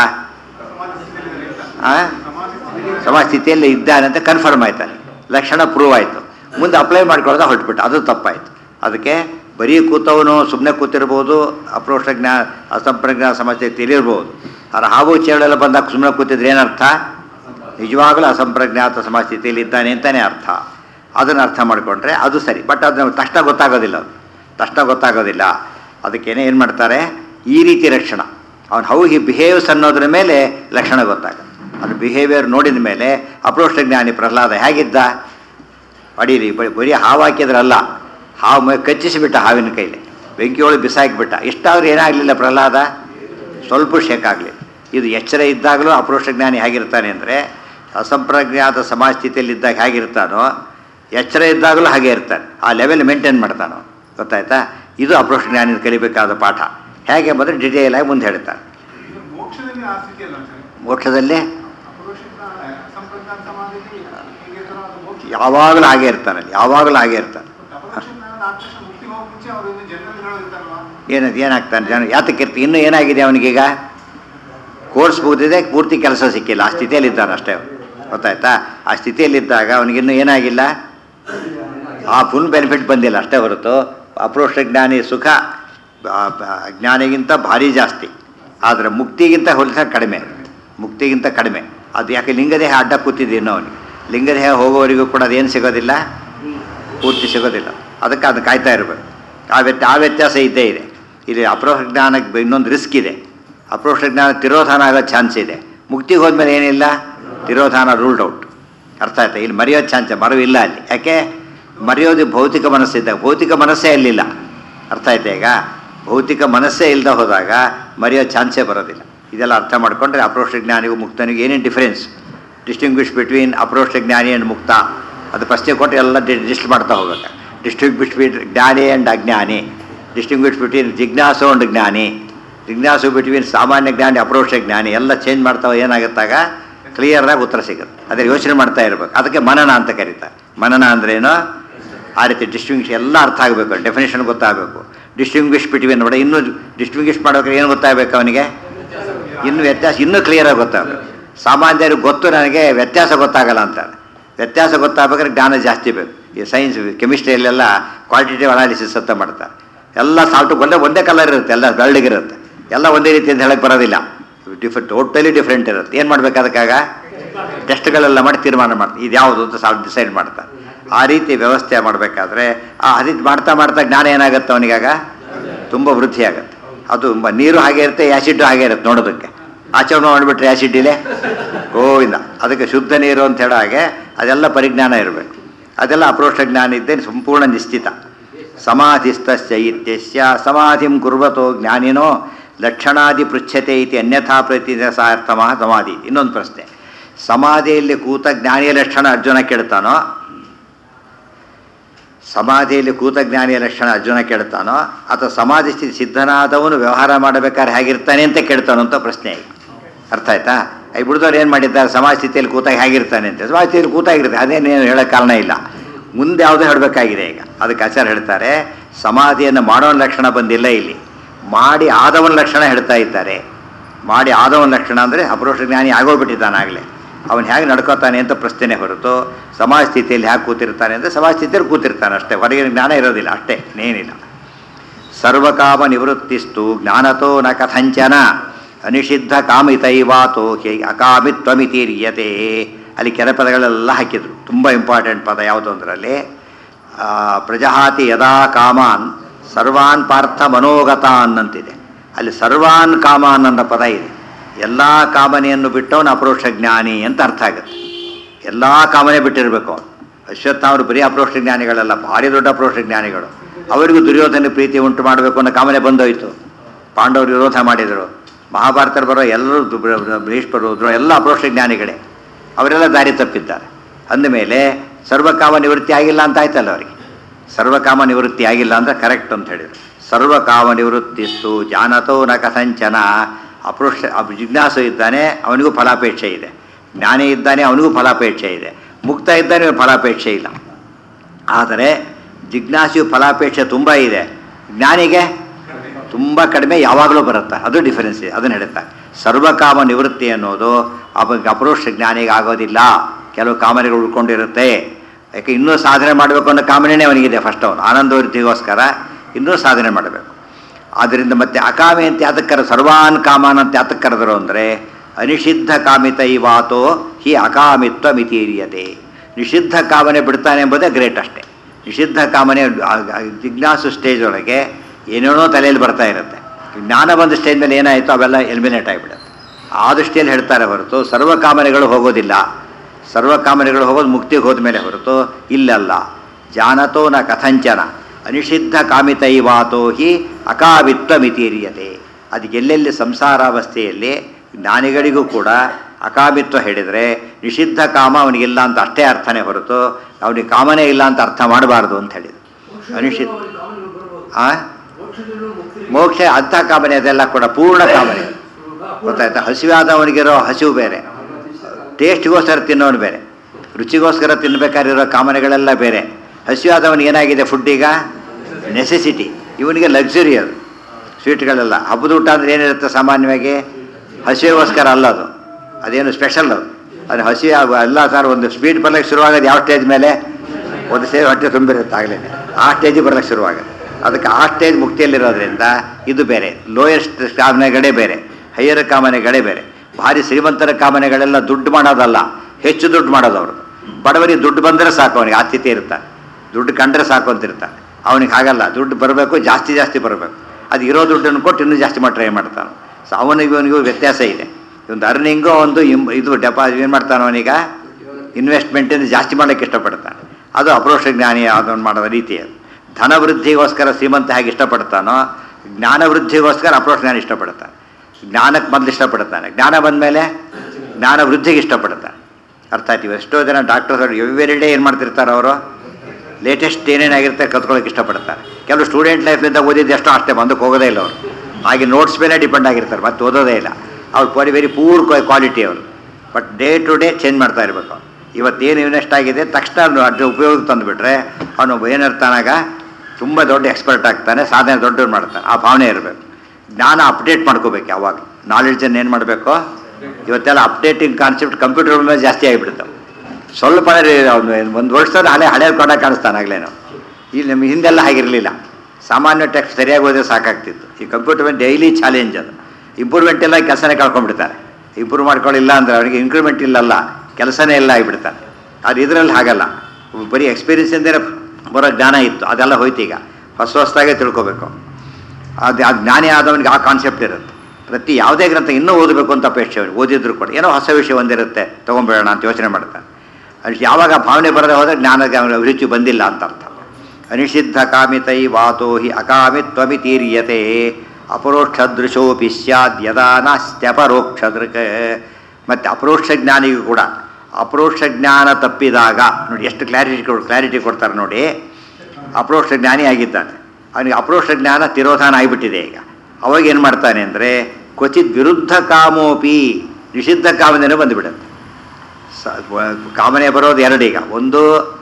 ಆ? ಸಮಾಜ ಸ್ಥಿತಿಯಲ್ಲಿ ಇದ್ದಾನೆ ಅಂತ ಕನ್ಫರ್ಮ್ ಆಯ್ತಾನೆ ಲಕ್ಷಣ ಪ್ರೂವ್ ಆಯಿತು ಮುಂದೆ ಅಪ್ಲೈ ಮಾಡ್ಕೊಳ್ಳೋದ ಹೊರಟ್ಬಿಟ್ಟ ಅದು ತಪ್ಪಾಯಿತು ಅದಕ್ಕೆ ಬರೀ ಕೂತವನು ಸುಮ್ಮನೆ ಕೂತಿರ್ಬೋದು ಅಪ್ರೋಕ್ಷ ಜ್ಞಾನ ಅಸಂಪ್ರಜ್ಞಾನ ಸಮಸ್ಯೆ ತಿಳಿರ್ಬೋದು ಆದರೆ ಹಾವು ಚೇಳೆಲ್ಲ ಬಂದಾಗ ಸುಮ್ಮನೆ ಕೂತಿದ್ರೆ ಏನರ್ಥ ನಿಜವಾಗಲೂ ಅಸಂಪ್ರಜ್ಞಾತ ಸಮಾಜ ಸ್ಥಿತಿಯಲ್ಲಿ ಇದ್ದಾನೆ ಅಂತಲೇ ಅರ್ಥ ಅದನ್ನು ಅರ್ಥ ಮಾಡಿಕೊಂಡ್ರೆ ಅದು ಸರಿ ಬಟ್ ಅದು ನಮ್ಗೆ ತಕ್ಷಣ ಗೊತ್ತಾಗೋದಿಲ್ಲ ಅದು ತಕ್ಷಣ ಗೊತ್ತಾಗೋದಿಲ್ಲ ಅದಕ್ಕೇನೆ ಏನು ಮಾಡ್ತಾರೆ ಈ ರೀತಿ ಲಕ್ಷಣ ಅವನು ಹೌ ಹಿ ಬಿಹೇವ್ಸ್ ಅನ್ನೋದ್ರ ಮೇಲೆ ಲಕ್ಷಣ ಗೊತ್ತಾಗುತ್ತೆ ಅದು ಬಿಹೇವಿಯರ್ ನೋಡಿದ ಮೇಲೆ ಅಪ್ರೋಷ್ಟ ಜ್ಞಾನಿ ಪ್ರಹ್ಲಾದ ಹೇಗಿದ್ದ ಅಡೀರಿ ಬ- ಬರೀ ಹಾವು ಹಾಕಿದ್ರಲ್ಲ ಹಾವು ಮೈ ಕಚ್ಚಿಸಿಬಿಟ್ಟ ಹಾವಿನ ಕೈಲಿ ಬೆಂಕಿಯೊಳಗೆ ಬಿಸಾಕಿಬಿಟ್ಟ ಇಷ್ಟಾದ್ರೂ ಏನಾಗಲಿಲ್ಲ ಪ್ರಹ್ಲಾದ ಸ್ವಲ್ಪ ಶೇಕ್ ಆಗಲಿಲ್ಲ ಇದು ಎಚ್ಚರ ಇದ್ದಾಗಲೂ ಅಪರೋಕ್ಷ ಜ್ಞಾನಿ ಹೇಗಿರ್ತಾನೆ ಅಂದರೆ ಅಸಂಪ್ರಜ್ಞಾತ ಸಮಾಜ ಸ್ಥಿತಿಯಲ್ಲಿದ್ದಾಗ ಹೇಗಿರ್ತಾನೋ ಎಚ್ಚರ ಇದ್ದಾಗಲೂ ಹಾಗೆ ಇರ್ತಾನೆ ಆ ಲೆವೆಲ್ ಮೇಂಟೈನ್ ಮಾಡ್ತಾನೋ ಗೊತ್ತಾಯ್ತಾ ಇದು ಅಪರೋಕ್ಷ ಜ್ಞಾನಿಯಿಂದ ಕಲಿಬೇಕಾದ ಪಾಠ ಹೇಗೆ ಬಂದರೆ ಡಿಟೇಲ್ ಆಗಿ ಮುಂದೆ ಹೇಳ್ತಾನೆ ಇದು ಮೋಕ್ಷದಲ್ಲಿ ಆ ಸ್ಥಿತಿ ಅಲ್ಲ ಸರ್ ಮೋಕ್ಷದಲ್ಲಿ ಅಪರೋಕ್ಷ ಸಂಪ್ರಜ್ಞಾನ ಸಮಾಧಿಗೆ ಹೇಗೆ ತರ ಅದು ಮೋಕ್ಷ ಯಾವಾಗಲೂ ಹಾಗೆ ಇರ್ತಾನೆ ಯಾವಾಗಲೂ ಹಾಗೆ ಇರ್ತಾನೆ ಅಪರೋಕ್ಷ ಜ್ಞಾನ ಆದ ತಕ್ಷಣ ಮುಕ್ತಿ ಹೋಗೋ ಮುಂಚೆ ಅವರು ಇನ್ನು ಜನರಲ್ಗಳು ಇರ್ತಾರಲ್ವಾ ಏನದು ಏನಾಗ್ತಾನೆ ಜನ ಯಾತಕ್ಕೆ ಇರ್ತಿ ಇನ್ನೂ ಏನಾಗಿದೆ ಅವನಿಗೀಗ ಕೋರ್ಸ್ ಮುಗಿದಿದೆ ಪೂರ್ತಿ ಕೆಲಸ ಸಿಕ್ಕಿಲ್ಲ ಆ ಸ್ಥಿತಿಯಲ್ಲಿದ್ದಾನೆ ಅಷ್ಟೇ ಅವ್ನು. ಗೊತ್ತಾಯ್ತಾ ಆ ಸ್ಥಿತಿಯಲ್ಲಿದ್ದಾಗ ಅವನಿಗಿನ್ನೂ ಏನಾಗಿಲ್ಲ ಆ ಫುಲ್ ಬೆನಿಫಿಟ್ ಬಂದಿಲ್ಲ ಅಷ್ಟೇ ಹೊರತು ಅಪ್ರೋಕ್ಷ ಜ್ಞಾನಿ ಸುಖ ಆ, ಆ, ಜ್ಞಾನಿಗಿಂತ ಭಾರಿ ಜಾಸ್ತಿ ಆದರೆ ಮುಕ್ತಿಗಿಂತ ಹೋಲಿಸಿದ್ರೆ ಕಡಿಮೆ ಮುಕ್ತಿಗಿಂತ ಕಡಿಮೆ ಅದು ಯಾಕೆ ಲಿಂಗದೇಹ ಅಡ್ಡ ಕೂತಿದೆ ಇನ್ನೂ ಅವನಿಗೆ ಲಿಂಗದೇಹ ಹೋಗೋವರೆಗೂ ಕೂಡ ಅದೇನು ಸಿಗೋದಿಲ್ಲ ಪೂರ್ತಿ ಸಿಗೋದಿಲ್ಲ ಅದಕ್ಕೆ ಅದು ಕಾಯ್ತಾ ಇರಬೇಕು ಆ ವ್ಯತ್ಯ ಆ ವ್ಯತ್ಯಾಸ ಇದ್ದೇ ಇದೆ ಇಲ್ಲಿ ಅಪ್ರೋಕ್ಷ ಜ್ಞಾನಕ್ಕೆ ಇನ್ನೊಂದು ರಿಸ್ಕ್ ಇದೆ ಅಪ್ರೋಕ್ಷ ಜ್ಞಾನ ತಿರೋಧಾನ ಆಗೋ ಚಾನ್ಸ್ ಇದೆ ಮುಕ್ತಿಗೆ ಹೋದ್ಮೇಲೆ ಏನಿಲ್ಲ ತಿರೋಧಾನ ರೂಲ್ಡ್ ಔಟ್ ಅರ್ಥ ಆಯ್ತಾ ಇಲ್ಲಿ ಮರೆಯೋ ಚಾನ್ಸ್ ಮರವಿಲ್ಲ ಅಲ್ಲಿ ಯಾಕೆ ಮರೆಯೋದು ಭೌತಿಕ ಮನಸ್ಸಿದ್ದಾಗ ಭೌತಿಕ ಮನಸ್ಸೇ ಅಲ್ಲಿಲ್ಲ ಅರ್ಥ ಆಯ್ತಾ ಈಗ ಭೌತಿಕ ಮನಸ್ಸೇ ಇಲ್ಲದೆ ಹೋದಾಗ ಮರೆಯೋ ಚಾನ್ಸೇ ಬರೋದಿಲ್ಲ ಇದೆಲ್ಲ ಅರ್ಥ ಮಾಡ್ಕೊಂಡ್ರೆ ಅಪ್ರೋಕ್ಷ ಜ್ಞಾನಿಗೂ ಮುಕ್ತನಿಗೂ ಏನೇನು ಡಿಫರೆನ್ಸ್ ಡಿಸ್ಟಿಂಗ್ವಿಷ್ ಬಿಟ್ವೀನ್ ಅಪ್ರೋಕ್ಷ ಜ್ಞಾನಿ ಆ್ಯಂಡ್ ಮುಕ್ತ ಅದು ಫಸ್ಟಿಗೆ ಕೊಟ್ಟು ಎಲ್ಲ ಲಿಸ್ಟ್ ಮಾಡ್ತಾ ಹೋಗ್ಬೇಕು ಡಿಸ್ಟಿಂಗ್ವಿಷ್ ಬಿಟ್ ಜ್ಞಾನಿ ಆ್ಯಂಡ್ ಅಜ್ಞಾನಿ ಡಿಸ್ಟಿಂಗ್ವಿಷ್ ಬಿಟ್ವೀನ್ ಜಿಜ್ಞಾಸು ಆ್ಯಂಡ್ ಜ್ಞಾನಿ ಜಿಜ್ಞಾಸು ಬಿಟ್ವೀನ್ ಸಾಮಾನ್ಯ ಜ್ಞಾನಿ ಅಪ್ರೋಕ್ಷ ಜ್ಞಾನಿ ಎಲ್ಲ ಚೇಂಜ್ ಮಾಡ್ತಾವ ಏನಾಗುತ್ತಾಗ ಕ್ಲಿಯರಾಗಿ ಉತ್ತರ ಸಿಗುತ್ತೆ ಅದೇ ಯೋಚನೆ ಮಾಡ್ತಾ ಇರ್ಬೇಕು ಅದಕ್ಕೆ ಮನನ ಅಂತ ಕರೀತಾರೆ ಮನನ ಅಂದ್ರೇನು ಆ ರೀತಿ ಡಿಸ್ಟಿಂಗ್ವಿಷ್ ಎಲ್ಲ ಅರ್ಥ ಆಗಬೇಕು ಡೆಫಿನೇಷನ್ ಗೊತ್ತಾಗಬೇಕು ಡಿಸ್ಟಿಂಗ್ವಿಷ್ ಬಿಟ್ವೀನ್ ನೋಡಿ ಇನ್ನೂ ಡಿಸ್ಟಿಂಗ್ವಿಷ್ ಮಾಡೋಕೆ ಏನು ಗೊತ್ತಾಗಬೇಕು ಅವನಿಗೆ ಇನ್ನು ವ್ಯತ್ಯಾಸ ಇನ್ನೂ ಕ್ಲಿಯರಾಗಿ ಗೊತ್ತಾಗಬೇಕು ಸಾಮಾನ್ಯರಿಗೆ ಗೊತ್ತು ನನಗೆ ವ್ಯತ್ಯಾಸ ಗೊತ್ತಾಗಲ್ಲ ಅಂತಾರೆ ವ್ಯತ್ಯಾಸ ಗೊತ್ತಾಗಬೇಕಾದ್ರೆ ಜ್ಞಾನ ಜಾಸ್ತಿ ಬೇಕು ಈ ಸೈನ್ಸ್ ಕೆಮಿಸ್ಟ್ರಿಯಲ್ಲೆಲ್ಲ ಕ್ವಾಲಿಟೇಟಿವ್ ಅನಾಲಿಸಿಸ್ ಅಂತ ಮಾಡ್ತಾರೆ ಎಲ್ಲ ಸಾಲ್ಟು ಒಂದೇ ಒಂದೇ ಕಲರ್ ಇರುತ್ತೆ ಎಲ್ಲ ಬೆಳ್ಳಗಿರುತ್ತೆ ಎಲ್ಲ ಒಂದೇ ರೀತಿ ಅಂತ ಹೇಳಕ್ಕೆ ಬರೋದಿಲ್ಲ ಡಿಫ್ರೆಂಟ್ ಟೋಟಲಿ ಡಿಫ್ರೆಂಟ್ ಇರುತ್ತೆ ಏನು ಮಾಡ್ಬೇಕು ಅದಕ್ಕಾಗ ಟೆಸ್ಟ್ಗಳೆಲ್ಲ ಮಾಡಿ ತೀರ್ಮಾನ ಮಾಡ್ತಾರೆ ಇದು ಯಾವುದು ಅಂತ ಸಾಲ್ಟ್ ಡಿಸೈಡ್ ಮಾಡ್ತಾರೆ ಆ ರೀತಿ ವ್ಯವಸ್ಥೆ ಮಾಡಬೇಕಾದ್ರೆ ಆ ಅದಿ ಮಾಡ್ತಾ ಮಾಡ್ತಾ ಜ್ಞಾನ ಏನಾಗುತ್ತೆ ಅವನಿಗಾಗ ತುಂಬ ವೃದ್ಧಿ ಆಗುತ್ತೆ ಅದು ಮ- ನೀರು ಹಾಗೆ ಇರುತ್ತೆ ಆ್ಯಸಿಡ್ ಹಾಗೆ ಇರುತ್ತೆ ನೋಡೋದಕ್ಕೆ ಆಚರಣೆ ಮಾಡಿಬಿಟ್ರೆ ಆ್ಯಸಿಡ್ ಇದೆ ಗೋವಿಂದ ಅದಕ್ಕೆ ಶುದ್ಧ ನೀರು ಅಂತ ಹೇಳೋ ಹಾಗೆ ಅದೆಲ್ಲ ಪರಿಜ್ಞಾನ ಇರಬೇಕು ಅದೆಲ್ಲ ಅಪ್ರೋಕ್ಷ ಜ್ಞಾನ ಇದ್ದೇ ಸಂಪೂರ್ಣ ನಿಶ್ಚಿತ ಸಮಾಧಿಸ್ತಸ್ಯ ಇತ್ಯಸ್ಯ ಸಮಾಧಿಂ ಕುರ್ವತೋ ಜ್ಞಾನಿನೋ ಲಕ್ಷಣಾದಿ ಪೃಚ್ಛತೆ ಇತಿ ಅನ್ಯಥಾ ಪ್ರತಿಸಾರ್ಥಮ ಸಮಾಧಿ ಇನ್ನೊಂದು ಪ್ರಶ್ನೆ ಸಮಾಧಿಯಲ್ಲಿ ಕೂತ ಜ್ಞಾನಿಯ ಲಕ್ಷಣ ಅರ್ಜುನ ಕೇಳ್ತಾನೋ ಸಮಾಧಿಯಲ್ಲಿ ಕೂತ ಜ್ಞಾನಿಯ ಲಕ್ಷಣ ಅರ್ಜುನ ಕೇಳ್ತಾನೋ ಅಥವಾ ಸಮಾಧಿ ಸ್ಥಿತಿ ಸಿದ್ಧನಾದವನು ವ್ಯವಹಾರ ಮಾಡಬೇಕಾದ್ರೆ ಹೇಗಿರ್ತಾನೆ ಅಂತ ಕೇಳ್ತಾನೋ ಅಂತ ಪ್ರಶ್ನೆ ಈಗ ಅರ್ಥ ಆಯ್ತಾ ಈ ಬಿಡ್ದವ್ರು ಏನು ಮಾಡಿದ್ದಾರೆ ಸಮಾಜ ಸ್ಥಿತಿಯಲ್ಲಿ ಕೂತಾಗ ಹೇಗಿರ್ತಾನೆ ಅಂತ ಸಮಾಜ ಸ್ಥಿತಿಯಲ್ಲಿ ಕೂತಾಗಿರುತ್ತೆ ಅದೇನೇನು ಹೇಳೋ ಕಾರಣ ಇಲ್ಲ ಮುಂದೆ ಯಾವುದೋ ಹೇಳಬೇಕಾಗಿದೆ ಈಗ ಅದಕ್ಕೆ ಆಚಾರ್ಯ ಹೇಳ್ತಾರೆ ಸಮಾಧಿಯನ್ನು ಮಾಡೋನ ಲಕ್ಷಣ ಬಂದಿಲ್ಲ ಇಲ್ಲಿ ಮಾಡಿ ಆದವನ ಲಕ್ಷಣ ಹೇಳ್ತಾ ಇದ್ದಾರೆ ಮಾಡಿ ಆದವನ ಲಕ್ಷಣ ಅಂದರೆ ಅಪರೋಕ್ಷ ಜ್ಞಾನಿ ಆಗೋಗ್ಬಿಟ್ಟಿದ್ದಾನಾಗಲೇ ಅವನು ಹೇಗೆ ನಡ್ಕೋತಾನೆ ಅಂತ ಪ್ರಶ್ನೆ ಹೊರತು ಸಮಾಜ ಸ್ಥಿತಿಯಲ್ಲಿ ಹೇಗೆ ಕೂತಿರ್ತಾನೆ ಅಂದರೆ ಸಮಾಜ ಸ್ಥಿತಿಯಲ್ಲಿ ಕೂತಿರ್ತಾನೆ ಅಷ್ಟೇ ಹೊರಗಿನ ಜ್ಞಾನ ಇರೋದಿಲ್ಲ ಅಷ್ಟೇ ಇನ್ನೇನಿಲ್ಲ ಸರ್ವಕಾಮ ನಿವೃತ್ತಿಸ್ತು ಜ್ಞಾನತೋ ನ ಕಥಂಚನ ಅನಿಷಿದ್ಧ ಕಾಮಿತೈವಾತೋ ಹೇ ಅಕಾಮಿತ್ವಮಿತೀರ್ಯತೆ ಅಲ್ಲಿ ಕೆಲ ಪದಗಳೆಲ್ಲ ಹಾಕಿದ್ರು ತುಂಬ ಇಂಪಾರ್ಟೆಂಟ್ ಪದ ಯಾವುದು ಅಂದ್ರಲ್ಲಿ ಆ, ಪ್ರಜಹಾತಿ ಯದಾ ಕಾಮಾನ್ ಸರ್ವಾನ್ ಪಾರ್ಥ ಮನೋಗತಾನ್ ಅಂತಿದೆ ಅಲ್ಲಿ ಸರ್ವಾನ್ ಕಾಮಾನ್ ಅನ್ನೋ ಪದ ಇದೆ ಎಲ್ಲ ಕಾಮನೆಯನ್ನು ಬಿಟ್ಟವನು ಅಪರೋಕ್ಷ ಜ್ಞಾನಿ ಅಂತ ಅರ್ಥ ಆಗುತ್ತೆ ಎಲ್ಲ ಕಾಮನೆ ಬಿಟ್ಟಿರಬೇಕು ಅವನು ಅಶ್ವತ್ಥಾವರು ಬರೀ ಅಪ್ರೋಕ್ಷ ಜ್ಞಾನಿಗಳಲ್ಲ ಭಾರಿ ದೊಡ್ಡ ಅಪ್ರೋಕ್ಷ ಜ್ಞಾನಿಗಳು ಅವರಿಗೂ ದುರ್ಯೋಧನ ಪ್ರೀತಿ ಉಂಟು ಮಾಡಬೇಕು ಅನ್ನೋ ಕಾಮನೆ ಬಂದೋಯ್ತು ಪಾಂಡವರು ವಿರೋಧ ಮಾಡಿದರು ಮಹಾಭಾರತರು ಬರೋ ಎಲ್ಲರೂ ದು- ಬ- ಭೀಷ್ಮರು ದ್ರೋ- ಎಲ್ಲ ಅಪ್ರೋಕ್ಷ ಜ್ಞಾನಿಗಳೇ ಅವರೆಲ್ಲ ದಾರಿ ತಪ್ಪಿದ್ದಾರೆ ಅಂದಮೇಲೆ ಸರ್ವಕಾಮ ನಿವೃತ್ತಿ ಆಗಿಲ್ಲ ಅಂತ ಆಯ್ತಲ್ಲ ಅವರಿಗೆ ಸರ್ವಕಾಮ ನಿವೃತ್ತಿ ಆಗಿಲ್ಲ ಅಂದ್ರೆ ಕರೆಕ್ಟ್ ಅಂತ ಹೇಳಿದ್ರು ಸರ್ವಕಾಮ ನಿವೃತ್ತಿಸ್ತು ಜಾನತೋ ನ ಕಥಂಚನ ಅಪೃಷ್ಟ ಅಪ್- ಜಿಜ್ಞಾಸು ಇದ್ದಾನೆ ಅವನಿಗೂ ಫಲಾಪೇಕ್ಷೆ ಇದೆ ಜ್ಞಾನಿ ಇದ್ದಾನೆ ಅವನಿಗೂ ಫಲಾಪೇಕ್ಷೆ ಇದೆ ಮುಕ್ತ ಇದ್ದಾನೆ ಅವನಿಗೆ ಫಲಾಪೇಕ್ಷೆ ಇಲ್ಲ ಆದರೆ ಜಿಜ್ಞಾಸಿಯು ಫಲಾಪೇಕ್ಷೆ ತುಂಬ ಇದೆ ಜ್ಞಾನಿಗೆ ತುಂಬ ಕಡಿಮೆ ಯಾವಾಗಲೂ ಬರುತ್ತೆ ಅದು ಡಿಫರೆನ್ಸ್ ಇದೆ ಅದನ್ನು ಹೇಳ್ತಾರೆ ಸರ್ವಕಾಮ ನಿವೃತ್ತಿ ಅನ್ನೋದು ಅವ ಅಪರೋಕ್ಷ ಜ್ಞಾನಿಗೆ ಆಗೋದಿಲ್ಲ ಕೆಲವು ಕಾಮನೆಗಳು ಉಳ್ಕೊಂಡಿರುತ್ತೆ ಯಾಕೆ ಇನ್ನೂ ಸಾಧನೆ ಮಾಡಬೇಕು ಅನ್ನೋ ಕಾಮನೆನೇ ಅವನಿಗಿದೆ ಫಸ್ಟ್ ಅವನು ಆನಂದವೃತ್ತಿಗೋಸ್ಕರ ಇನ್ನೂ ಸಾಧನೆ ಮಾಡಬೇಕು ಆದ್ದರಿಂದ ಮತ್ತೆ ಅಕಾಮಿ ಅಂತ ಯಾತಕ್ಕೆ ಕರೆ ಸರ್ವಾನ್ ಕಾಮಾನ್ ಅಂತ ಯಾತಕ್ಕೆ ಕರೆದರು ಅಂದರೆ ಅನಿಷಿದ್ಧ ಕಾಮಿತ ಇವಾತೋ ಹಿ ಅಕಾಮಿತ್ವ ಮಿತೀರಿಯತೆ ನಿಷಿದ್ಧ ಕಾಮನೆ ಬಿಡ್ತಾನೆ ಎಂಬುದೇ ಗ್ರೇಟ್ ಅಷ್ಟೇ ನಿಷಿದ್ಧ ಕಾಮನೆ ಆ- ಆ ಜಿಜ್ಞಾಸು ಸ್ಟೇಜ್ ಒಳಗೆ ಏನೇನೋ ತಲೆಯಲ್ಲಿ ಬರ್ತಾ ಇರುತ್ತೆ ಜ್ಞಾನ ಬಂದ ಸ್ಟೇಜ್ ಮೇಲೆ ಏನಾಯಿತು ಅವೆಲ್ಲ ಎಲಿಮಿನೇಟ್ ಆಗಿಬಿಡುತ್ತೆ ಆ ದೃಷ್ಟಿಯಲ್ಲಿ ಹೇಳ್ತಾರೆ ಹೊರತು ಸರ್ವಕಾಮನೆಗಳು ಹೋಗೋದಿಲ್ಲ ಸರ್ವಕಾಮನೆಗಳು ಹೋಗೋದು ಮುಕ್ತಿಗೆ ಹೋದ ಮೇಲೆ ಹೊರತು ಇಲ್ಲಲ್ಲ ಜಾನತೋ ನ ಕಥಂಚನ ಅನಿಷಿದ್ಧ ಕಾಮಿತೈವಾತೋ ಹಿ ಅಕಾಮಿತ್ವಮಿತೀರಿಯತೆ ಅದಕ್ಕೆ ಎಲ್ಲೆಲ್ಲಿ ಸಂಸಾರಾವಸ್ಥೆಯಲ್ಲಿ ಜ್ಞಾನಿಗಳಿಗೂ ಕೂಡ ಅಕಾಮಿತ್ವ ಹೇಳಿದರೆ ನಿಷಿದ್ಧ ಕಾಮ ಅವನಿಗಿಲ್ಲ ಅಂತ ಅಷ್ಟೇ ಅರ್ಥನೇ ಹೊರತು ಅವನಿಗೆ ಕಾಮನೇ ಇಲ್ಲ ಅಂತ ಅರ್ಥ ಮಾಡಬಾರ್ದು ಅಂತ ಹೇಳಿದ್ರು ಅನಿಷಿದ್ಧ ಆ ಮೋಕ್ಷ ಅಂಥ ಕಾಮನೆ ಅದೆಲ್ಲ ಕೂಡ ಪೂರ್ಣ ಕಾಮನೆ ಗೊತ್ತಾಯ್ತಾ ಹಸಿವಾದವನಿಗಿರೋ ಹಸಿವು ಬೇರೆ ಟೇಸ್ಟ್ಗೋಸ್ಕರ ತಿನ್ನೋನು ಬೇರೆ ರುಚಿಗೋಸ್ಕರ ತಿನ್ನಬೇಕಾಗಿರೋ ಕಾಮನೆಗಳೆಲ್ಲ ಬೇರೆ ಹಸಿವಾದವನಿಗೆ ಏನಾಗಿದೆ ಫುಡ್ ಈಗ ನೆಸೆಸಿಟಿ ಇವನಿಗೆ ಲಕ್ಸುರಿ ಅದು ಸ್ವೀಟ್ಗಳೆಲ್ಲ ಹಬ್ಬದ ಊಟ ಅಂದ್ರೆ ಏನಿರುತ್ತೆ ಸಾಮಾನ್ಯವಾಗಿ ಹಸಿವಿಗೋಸ್ಕರ ಅಲ್ಲ ಅದು ಅದೇನು ಸ್ಪೆಷಲ್ ಅದು ಅದು ಹಸಿ ಆಗ- ಎಲ್ಲ ಸರ್ ಒಂದು ಸ್ವೀಟ್ ಬರ್ಲಿಕ್ಕೆ ಶುರುವಾಗೋದು ಯಾವ ಸ್ಟೇಜ್ ಮೇಲೆ ಒಂದು ಸೇರಿ ಹೊಟ್ಟೆ ತುಂಬಿರುತ್ತೆ ಆಗಲೇ ಆ ಸ್ಟೇಜಿಗೆ ಬರ್ಲಿಕ್ಕೆ ಶುರುವಾಗುತ್ತೆ ಅದಕ್ಕೆ ಆ ಸ್ಟೇಜ್ ಮುಕ್ತಿಯಲ್ಲಿರೋದ್ರಿಂದ ಇದು ಬೇರೆ ಲೋಯೆಸ್ಟ್ ಕಾಮನೆಗಳೇ ಬೇರೆ ಹೈಯರ್ ಕಾಮನೆಗಳೇ ಬೇರೆ ಭಾರಿ ಶ್ರೀಮಂತರ ಕಾಮನೆಗಳೆಲ್ಲ ದುಡ್ಡು ಮಾಡೋದಲ್ಲ ಹೆಚ್ಚು ದುಡ್ಡು ಮಾಡೋದು ಅವರು ಬಡವರಿಗೆ ದುಡ್ಡು ಬಂದರೆ ಸಾಕು ಅವನಿಗೆ ಆತಿಥ್ಯ ಇರ್ತಾನೆ ದುಡ್ಡು ಕಂಡ್ರೆ ಸಾಕು ಅಂತಿರ್ತಾನೆ ಅವನಿಗೆ ಹಾಗಲ್ಲ ದುಡ್ಡು ಬರಬೇಕು ಜಾಸ್ತಿ ಜಾಸ್ತಿ ಬರಬೇಕು ಅದು ಇರೋ ದುಡ್ಡನ್ನು ಕೊಟ್ಟು ಇನ್ನೂ ಜಾಸ್ತಿ ಮಾಡಿ ಟ್ರೈ ಮಾಡ್ತಾನೆ ಸೊ ಅವನಿಗೂ ಇವನಿಗೂ ವ್ಯತ್ಯಾಸ ಇದೆ ಒಂದು ಅರ್ನಿಂಗು ಒಂದು ಇಮ್ ಇದು ಡೆಪಾ ಏನು ಮಾಡ್ತಾನೆ ಅವನೀಗ ಇನ್ವೆಸ್ಟ್ಮೆಂಟಿಂದ ಜಾಸ್ತಿ ಮಾಡೋಕ್ಕೆ ಇಷ್ಟಪಡ್ತಾನೆ ಅದು ಅಪ್ರೋಷ ಜ್ಞಾನಿ ಅದನ್ನು ಮಾಡೋ ರೀತಿ ಅದು ಧನ ವೃದ್ಧಿಗೋಸ್ಕರ ಶ್ರೀಮಂತ ಹೇಗೆ ಇಷ್ಟಪಡ್ತಾನೋ ಜ್ಞಾನ ವೃದ್ಧಿಗೋಸ್ಕರ ಅಪ್ರೋಷ ಜ್ಞಾನ ಇಷ್ಟಪಡ್ತಾನೆ ಜ್ಞಾನಕ್ಕೆ ಮೊದಲು ಇಷ್ಟಪಡ್ತಾನೆ ಜ್ಞಾನ ಬಂದಮೇಲೆ ಜ್ಞಾನ ವೃದ್ಧಿಗೆ ಇಷ್ಟಪಡ್ತಾನೆ ಅರ್ಥ ಆಯ್ತು ಎಷ್ಟೋ ಜನ ಡಾಕ್ಟರ್ಸ್ ಎವ್ರಿ ಡೇ ಏನು ಮಾಡ್ತಿರ್ತಾರೆ ಅವರು ಲೇಟೆಸ್ಟ್ ಏನೇನಾಗಿರುತ್ತೆ ಕಲ್ತ್ಕೊಳ್ಳೋಕೆ ಇಷ್ಟಪಡ್ತಾರೆ ಕೆಲವು ಸ್ಟೂಡೆಂಟ್ ಲೈಫ್ನಿಂದ ಓದಿದ್ದು ಎಷ್ಟೋ ಅಷ್ಟೇ ಬಂದಕ್ಕೆ ಹೋಗೋದೇ ಇಲ್ಲ ಅವರು ಹಾಗೆ ನೋಟ್ಸ್ ಮೇಲೆ ಡಿಪೆಂಡ್ ಆಗಿರ್ತಾರೆ ಮತ್ತೆ ಓದೋದೇ ಇಲ್ಲ ಅವ್ರು ವೆರಿ ವೆರಿ ಪೂರ್ ಕ್ವಾಲಿಟಿ ಅವರು but day to day change ಮಾಡ್ತಾ ಇರಬೇಕು ಇವತ್ತೇನು ಇನ್ವೆಸ್ಟ್ ಆಗಿದೆ ತಕ್ಷಣ ಅವ್ನು ಅದ್ರ ಉಪಯೋಗ ತಂದುಬಿಟ್ರೆ ಅವನು ಏನಿರ್ತಾನಾಗ ತುಂಬ ದೊಡ್ಡ ಎಕ್ಸ್ಪರ್ಟ್ ಆಗ್ತಾನೆ ಸಾಧನೆ ದೊಡ್ಡವ್ರು ಮಾಡ್ತಾನೆ ಆ ಭಾವನೆ ಇರಬೇಕು ಜ್ಞಾನ ಅಪ್ಡೇಟ್ ಮಾಡ್ಕೋಬೇಕು ಯಾವಾಗ ನಾಲೆಡ್ಜನ್ನು ಏನು ಮಾಡಬೇಕು ಇವತ್ತೆಲ್ಲ ಅಪ್ಡೇಟಿಂಗ್ ಕಾನ್ಸೆಪ್ಟ್ ಕಂಪ್ಯೂಟರ್ ಮೇಲೆ ಜಾಸ್ತಿ ಆಗಿಬಿಡ್ತಾವೆ ಸ್ವಲ್ಪ ಅವನು ಒಂದು ವರ್ಷದ ಹಳೆ ಹಳೆ ಕೊಂಡ ಕಾಣಿಸ್ತಾನೆ ಆಗ್ಲೇನು ಇಲ್ಲಿ ನಮಗೆ ಹಿಂದೆಲ್ಲ ಹಾಗಿರಲಿಲ್ಲ ಸಾಮಾನ್ಯ ಟೆಕ್ಸ್ಟ್ ಸರಿಯಾಗಿ ಓದಿದ್ರೆ ಸಾಕಾಗ್ತಿತ್ತು ಈ ಕಂಪ್ಯೂಟರ್ ಮೇಲೆ ಡೈಲಿ ಚಾಲೆಂಜ್ ಅದು ಇಂಪ್ರೂವ್ಮೆಂಟ್ ಎಲ್ಲ ಕೆಲಸನೇ ಕಳ್ಕೊಂಡ್ಬಿಡ್ತಾರೆ ಇಂಪ್ರೂವ್ ಮಾಡ್ಕೊಳ್ಳಿಲ್ಲ ಅಂದರೆ ಅವನಿಗೆ ಇನ್ಕ್ರಿಮೆಂಟ್ ಇಲ್ಲಲ್ಲ ಕೆಲಸನೇ ಇಲ್ಲ ಆಗಿಬಿಡ್ತಾನೆ ಅದು ಇದರಲ್ಲಿ ಹಾಗಲ್ಲ ಬರೀ ಎಕ್ಸ್ಪೀರಿಯನ್ಸಿಂದ ಬರೋ ಜ್ಞಾನ ಇತ್ತು ಅದೆಲ್ಲ ಹೋಯ್ತು ಈಗ ಹೊಸ ಹೊಸದಾಗೆ ತಿಳ್ಕೊಬೇಕು ಅದು ಆ ಜ್ಞಾನಿ ಆದವನಿಗೆ ಆ ಕಾನ್ಸೆಪ್ಟ್ ಇರುತ್ತೆ ಪ್ರತಿ ಯಾವುದೇ ಗ್ರಂಥ ಇನ್ನೂ ಓದಬೇಕು ಅಂತ ಅಪೇಕ್ಷೆ ಅವನಿಗೆ ಓದಿದ್ರು ಕೂಡ ಏನೋ ಹೊಸ ವಿಷಯ ಒಂದಿರುತ್ತೆ ತೊಗೊಂಬೇಡೋಣ ಅಂತ ಯೋಚನೆ ಮಾಡ್ತಾನೆ ಅದು ಯಾವಾಗ ಆ ಭಾವನೆ ಬರದೆ ಹೋದರೆ ಜ್ಞಾನಕ್ಕೆ ಅವನ ಅಭಿರುಚಿ ಬಂದಿಲ್ಲ ಅಂತ ಅರ್ಥ ಅನಿಷಿದ್ಧ ಕಾಮಿತೈ ವಾತೋ ಹಿ ಅಕಾಮಿತ್ವಮಿತೀರ್ಯತೆ ಅಪರೋಕ್ಷ ದೃಶೋಪಿ ಸ್ಯಾದ್ ಯದಾ ನಾಸ್ತ್ಯಪರೋಕ್ಷ ದೃಕ್ ಮತ್ತು ಅಪರೋಕ್ಷ ಜ್ಞಾನಿಗೂ ಕೂಡ ಅಪರೋಕ್ಷ ಜ್ಞಾನ ತಪ್ಪಿದಾಗ ನೋಡಿ ಎಷ್ಟು ಕ್ಲಾರಿಟಿ ಕ್ಲಾರಿಟಿ ಕೊಡ್ತಾರೆ ನೋಡಿ ಅಪರೋಕ್ಷ ಜ್ಞಾನಿ ಆಗಿದ್ದಾನೆ ಅವನಿಗೆ ಅಪರೋಕ್ಷ ಜ್ಞಾನ ತಿರೋಧಾನ ಆಗಿಬಿಟ್ಟಿದೆ ಈಗ ಅವಾಗ ಏನು ಮಾಡ್ತಾನೆ ಅಂದರೆ ಕ್ವಚಿತ್ ವಿರುದ್ಧ ಕಾಮೋಪಿ ನಿಷಿದ್ಧ ಕಾಮನೆನೂ ಬಂದುಬಿಡುತ್ತೆ ಸ ವ- ಕಾಮನೆ ಬರೋದು ಎರಡೀಗ ಒಂದು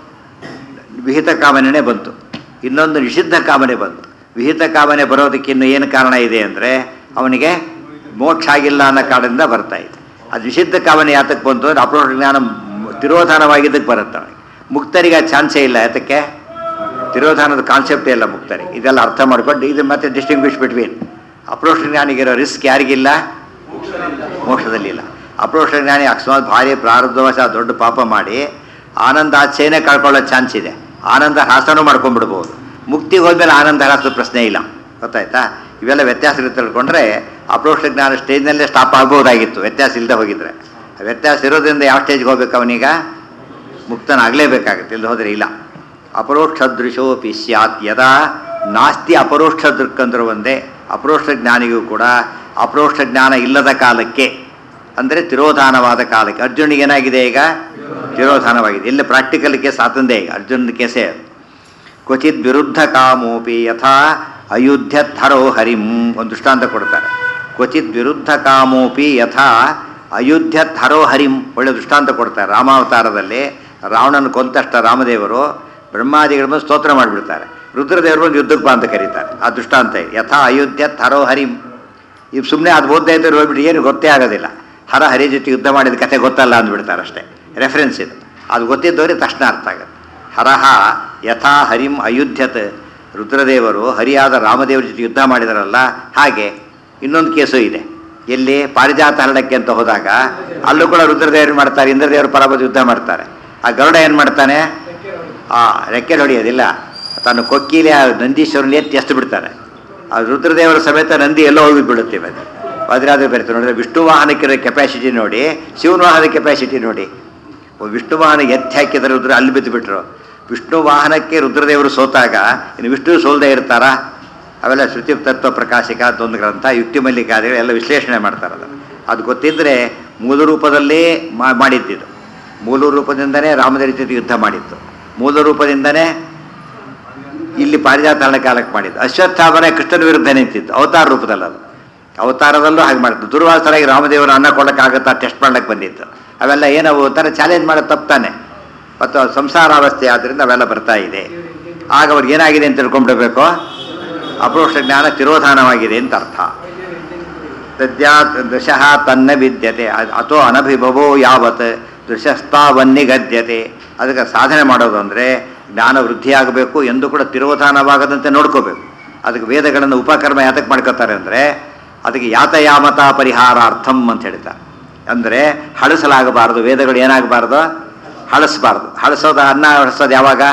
ವಿಹಿತ ಕಾಮನೆನೇ ಬಂತು ಇನ್ನೊಂದು ನಿಷಿದ್ಧ ಕಾಮನೆ ಬಂತು ವಿಹಿತ ಕಾಮನೆ ಬರೋದಕ್ಕಿನ್ನು ಏನು ಕಾರಣ ಇದೆ ಅಂದರೆ ಅವನಿಗೆ ಮೋಕ್ಷ ಆಗಿಲ್ಲ ಅನ್ನೋ ಕಾರಣದಿಂದ ಬರ್ತಾ ಇದೆ ಅದು ನಿಷಿದ್ಧ ಕಾಮನೆ ಯಾತಕ್ಕೆ ಬಂತು ಅಂದರೆ ಅಪರೋಕ್ಷ ಜ್ಞಾನ ಮ್- ತಿರೋಧಾನವಾಗಿದ್ದಕ್ಕೆ ಬರುತ್ತೆ ಅವನಿಗೆ ಮುಕ್ತರಿಗೆ ಆ ಚಾನ್ಸೇ ಇಲ್ಲ ಯಾತಕ್ಕೆ ತಿರೋಧಾನದ ಕಾನ್ಸೆಪ್ಟೇ ಇಲ್ಲ ಮುಕ್ತರಿಗೆ ಇದೆಲ್ಲ ಅರ್ಥ ಮಾಡ್ಕೊಂಡು ಇದು ಮತ್ತೆ ಡಿಸ್ಟಿಂಗ್ವಿಷ್ ಬಿಟ್ವೀನ್ ಅಪ್ರೋಷ ಜ್ಞಾನಿಗಿರೋ ರಿಸ್ಕ್ ಯಾರಿಗಿಲ್ಲ ಮೋಕ್ಷದಲ್ಲಿಲ್ಲ ಅಪ್ರೋಷ ಜ್ಞಾನಿ ಅಕಸ್ಮಾತ್ ಭಾರಿ ಪ್ರಾರಬ್ಧವಶ ದೊಡ್ಡ ಪಾಪ ಮಾಡಿ ಆನಂದ ಆಚೆನೇ ಕಳ್ಕೊಳ್ಳೋ ಚಾನ್ಸ್ ಇದೆ ಆನಂದ ಹಾಸನೂ ಮಾಡ್ಕೊಂಡ್ಬಿಡ್ಬೋದು ಮುಕ್ತಿಗೆ ಹೋದ್ಮೇಲೆ ಆನಂದ ಹಾಸದ ಪ್ರಶ್ನೆ ಇಲ್ಲ ಗೊತ್ತಾಯ್ತಾ ಇವೆಲ್ಲ ವ್ಯತ್ಯಾಸಗಳು ತಿಳ್ಕೊಂಡ್ರೆ ಅಪ್ರೋಷ ಜ್ಞಾನ ಸ್ಟೇಜ್ನಲ್ಲೇ ಸ್ಟಾಪ್ ಆಗ್ಬೋದಾಗಿತ್ತು ವ್ಯತ್ಯಾಸ ಇಲ್ಲದೆ ಹೋಗಿದ್ರೆ ಆ ವ್ಯತ್ಯಾಸ ಇರೋದ್ರಿಂದ ಯಾವ ಸ್ಟೇಜ್ಗೆ ಹೋಗ್ಬೇಕು ಅವನೀಗ ಮುಕ್ತನಾಗಲೇಬೇಕಾಗುತ್ತೆ ಇಲ್ಲಿ ಹೋದರೆ ಇಲ್ಲ ಅಪರೋಕ್ಷ ದೃಶೋಪಿ ಸ್ಯಾತ್ ಯದಾ ನಾಸ್ತಿ ಅಪರೋಕ್ಷ ದೃಕ್ಕಂದ್ರೆ ಒಂದೇ ಅಪರೋಕ್ಷ ಜ್ಞಾನಿಗೂ ಕೂಡ ಅಪರೋಕ್ಷ ಜ್ಞಾನ ಇಲ್ಲದ ಕಾಲಕ್ಕೆ ಅಂದರೆ ತಿರೋಧಾನವಾದ ಕಾಲಕ್ಕೆ ಅರ್ಜುನಿಗೆ ಏನಾಗಿದೆ ಈಗ ತಿರೋಧಾನವಾಗಿದೆ ಇಲ್ಲಿ ಪ್ರಾಕ್ಟಿಕಲ್ ಕೇಸ್ ಆತಂದೇ ಈಗ ಅರ್ಜುನನ ಕೇಸೇ ಅದು ಕ್ವಚಿತ್ ವಿರುದ್ಧ ಕಾಮೋಪಿ ಯಥಾ ಅಯುಧ್ಯಧರೋ ಹರಿಂ ಒಂದು ದೃಷ್ಟಾಂತ ಕೊಡ್ತಾರೆ ಕ್ವಚಿತ್ ವಿರುದ್ಧ ಕಾಮೋಪಿ ಯಥಾ ಅಯುಧ್ಯಧರೋ ಹರಿಂ ಒಳ್ಳೆ ದೃಷ್ಟಾಂತ ಕೊಡ್ತಾರೆ ರಾಮಾವತಾರದಲ್ಲಿ ರಾವಣನ ಕೊಂತಷ್ಟ ರಾಮದೇವರು ಬ್ರಹ್ಮಾದಿಗಳ ಬಂದು ಸ್ತೋತ್ರ ಮಾಡಿಬಿಡ್ತಾರೆ ರುದ್ರದೇವರು ಬಂದು ಯುದ್ಧಕ್ಕೆ ಬಾ ಅಂತ ಕರೀತಾರೆ ಆ ದೃಷ್ಟಾಂತ ಇದೆ. ಯಥಾ ಅಯೋಧ್ಯ ಹರೋ ಹರಿಂ ಈಗ ಸುಮ್ಮನೆ ಅದು ಓದ್ತಾ ಇದ್ದರೆ ಹೋಗ್ಬಿಟ್ಟು ಏನು ಗೊತ್ತೇ ಆಗೋದಿಲ್ಲ ಹರ ಹರಿ ಜೊತೆ ಯುದ್ಧ ಮಾಡಿದ ಕಥೆ ಗೊತ್ತಲ್ಲ ಅಂದ್ಬಿಡ್ತಾರೆ ಅಷ್ಟೇ ರೆಫರೆನ್ಸ್ ಇದು ಅದು ಗೊತ್ತಿದ್ದವ್ರಿಗೆ ತಕ್ಷಣ ಅರ್ಥ ಆಗುತ್ತೆ ಹರಹ ಯಥಾ ಹರಿಂ ಅಯುಧ್ಯತ್ ರುದ್ರದೇವರು ಹರಿಯಾದ ರಾಮದೇವರ ಜೊತೆ ಯುದ್ಧ ಮಾಡಿದಾರಲ್ಲ ಹಾಗೆ ಇನ್ನೊಂದು ಕೇಸು ಇದೆ ಎಲ್ಲಿ ಪಾರಿಜಾತ ಹರಡಕ್ಕೆ ಅಂತ ಹೋದಾಗ ಅಲ್ಲೂ ಕೂಡ ರುದ್ರದೇವರು ಮಾಡ್ತಾರೆ ಇಂದ್ರದೇವರು ಪರಬದ ಯುದ್ಧ ಮಾಡ್ತಾರೆ ಆ ಗರುಡ ಏನು ಮಾಡ್ತಾನೆ ಆ ರೆಕ್ಕೆ ಹೊಡೆಯೋದಿಲ್ಲ ತಾನು ಕೊಕ್ಕಿಲಿ ಆ ನಂದೀಶ್ವರನ ಎತ್ತಿ ಎಷ್ಟು ಬಿಡ್ತಾನೆ ಆ ರುದ್ರದೇವರ ಸಮೇತ ನಂದಿ ಎಲ್ಲೋ ಹೋಗಿ ಬಿಡುತ್ತೆ ಮತ್ತೆ ವಜ್ರಾದ ಬೆರೆತು ನೋಡಿದ್ರೆ ವಿಷ್ಣು ವಾಹನಕ್ಕಿರೋ ಕೆಪಾಸಿಟಿ ನೋಡಿ ಶಿವನ ವಾಹನದ ಕೆಪಾಸಿಟಿ ನೋಡಿ ವಿಷ್ಣು ವಾಹನ ಎತ್ತಿ ಹಾಕಿದ್ರೆ ರುದ್ರ ಅಲ್ಲಿ ಬಿದ್ದು ಬಿಟ್ರು ವಿಷ್ಣು ವಾಹನಕ್ಕೆ ರುದ್ರದೇವರು ಸೋತಾಗ ಇನ್ನು ವಿಷ್ಣು ಸೋಲ್ದೇ ಇರ್ತಾರಾ ಅವೆಲ್ಲ ಶ್ರುತಿ ತತ್ವ ಪ್ರಕಾಶಿಕ ಅಂತ ಒಂದು ಗ್ರಂಥ ಯುಕ್ತಿ ಮಲ್ಲಿಕಾದಿಗಳು ಎಲ್ಲ ವಿಶ್ಲೇಷಣೆ ಮಾಡ್ತಾರೆ ಅದನ್ನು ಅದು ಗೊತ್ತಿದ್ದರೆ ಮೂಲ ರೂಪದಲ್ಲೇ ಮಾ- ಮಾಡಿದ್ದಿದ್ದು ಮೂಲ ರೂಪದಿಂದನೇ ರಾಮನ ರೀತಿ ಯುದ್ಧ ಮಾಡಿತ್ತು ಮೂಲ ರೂಪದಿಂದನೇ ಇಲ್ಲಿ ಪಾರಿಜಾತರಣ ಕಾಲಕ್ಕೆ ಮಾಡಿದ್ದು ಅಶ್ವತ್ಥಾಮನೆ ಕೃಷ್ಣನ ವಿರುದ್ಧ ನಿಂತಿದ್ದು ಅವತಾರ ರೂಪದಲ್ಲಿ ಅದು ಅವತಾರದಲ್ಲೂ ಹಾಗೆ ಮಾಡಿದ್ದು ದುರ್ವಾಸರಾಗಿ ರಾಮದೇವರ ಅನ್ನ ಕೊಡೋಕ್ಕಾಗತ್ತಾ ಟೆಸ್ಟ್ ಮಾಡ್ಲಿಕ್ಕೆ ಬಂದಿತ್ತು ಅವೆಲ್ಲ ಏನವು ಒಂಥರ ಚಾಲೆಂಜ್ ಮಾಡೋದು ತಪ್ಪಾನೆ ಮತ್ತು ಅದು ಸಂಸಾರಾವಸ್ಥೆ ಆದ್ದರಿಂದ ಅವೆಲ್ಲ ಬರ್ತಾ ಇದೆ ಆಗ ಅವ್ರಿಗೆ ಏನಾಗಿದೆ ಅಂತ ತಿಳ್ಕೊಂಡ್ಬಿಡ್ಬೇಕು ಅಪರೋಕ್ಷ ಜ್ಞಾನ ತಿರೋಧಾನವಾಗಿದೆ ಅಂತ ಅರ್ಥ ತದ್ಯಾ ದೃಶಃ ತನ್ನ ವಿದ್ಯತೆ ಅ- ಅಥೋ ಅನಭಿಭವೋ ಯಾವತ್ ದೃಶಸ್ತಾವನ್ನಿಗದ್ಯತೆ ಅದಕ್ಕೆ ಸಾಧನೆ ಮಾಡೋದು ಅಂದರೆ ಜ್ಞಾನ ವೃದ್ಧಿಯಾಗಬೇಕು ಎಂದು ಕೂಡ ತಿರೋಧಾನವಾಗದಂತೆ ನೋಡ್ಕೋಬೇಕು ಅದಕ್ಕೆ ವೇದಗಳನ್ನು ಉಪಕರ್ಮ ಯಾತಕ್ಕೆ ಮಾಡ್ಕೋತಾರೆ ಅಂದರೆ ಅದಕ್ಕೆ ಯಾತಯಾಮತ ಪರಿಹಾರಾರ್ಥಂ ಅಂತ ಹೇಳ್ತಾರೆ ಅಂದರೆ ಹಳಸಲಾಗಬಾರದು ವೇದಗಳು ಏನಾಗಬಾರ್ದು ಹಳಸಬಾರ್ದು ಹಳಸೋದು ಅನ್ನ ಹಳಸೋದು ಯಾವಾಗ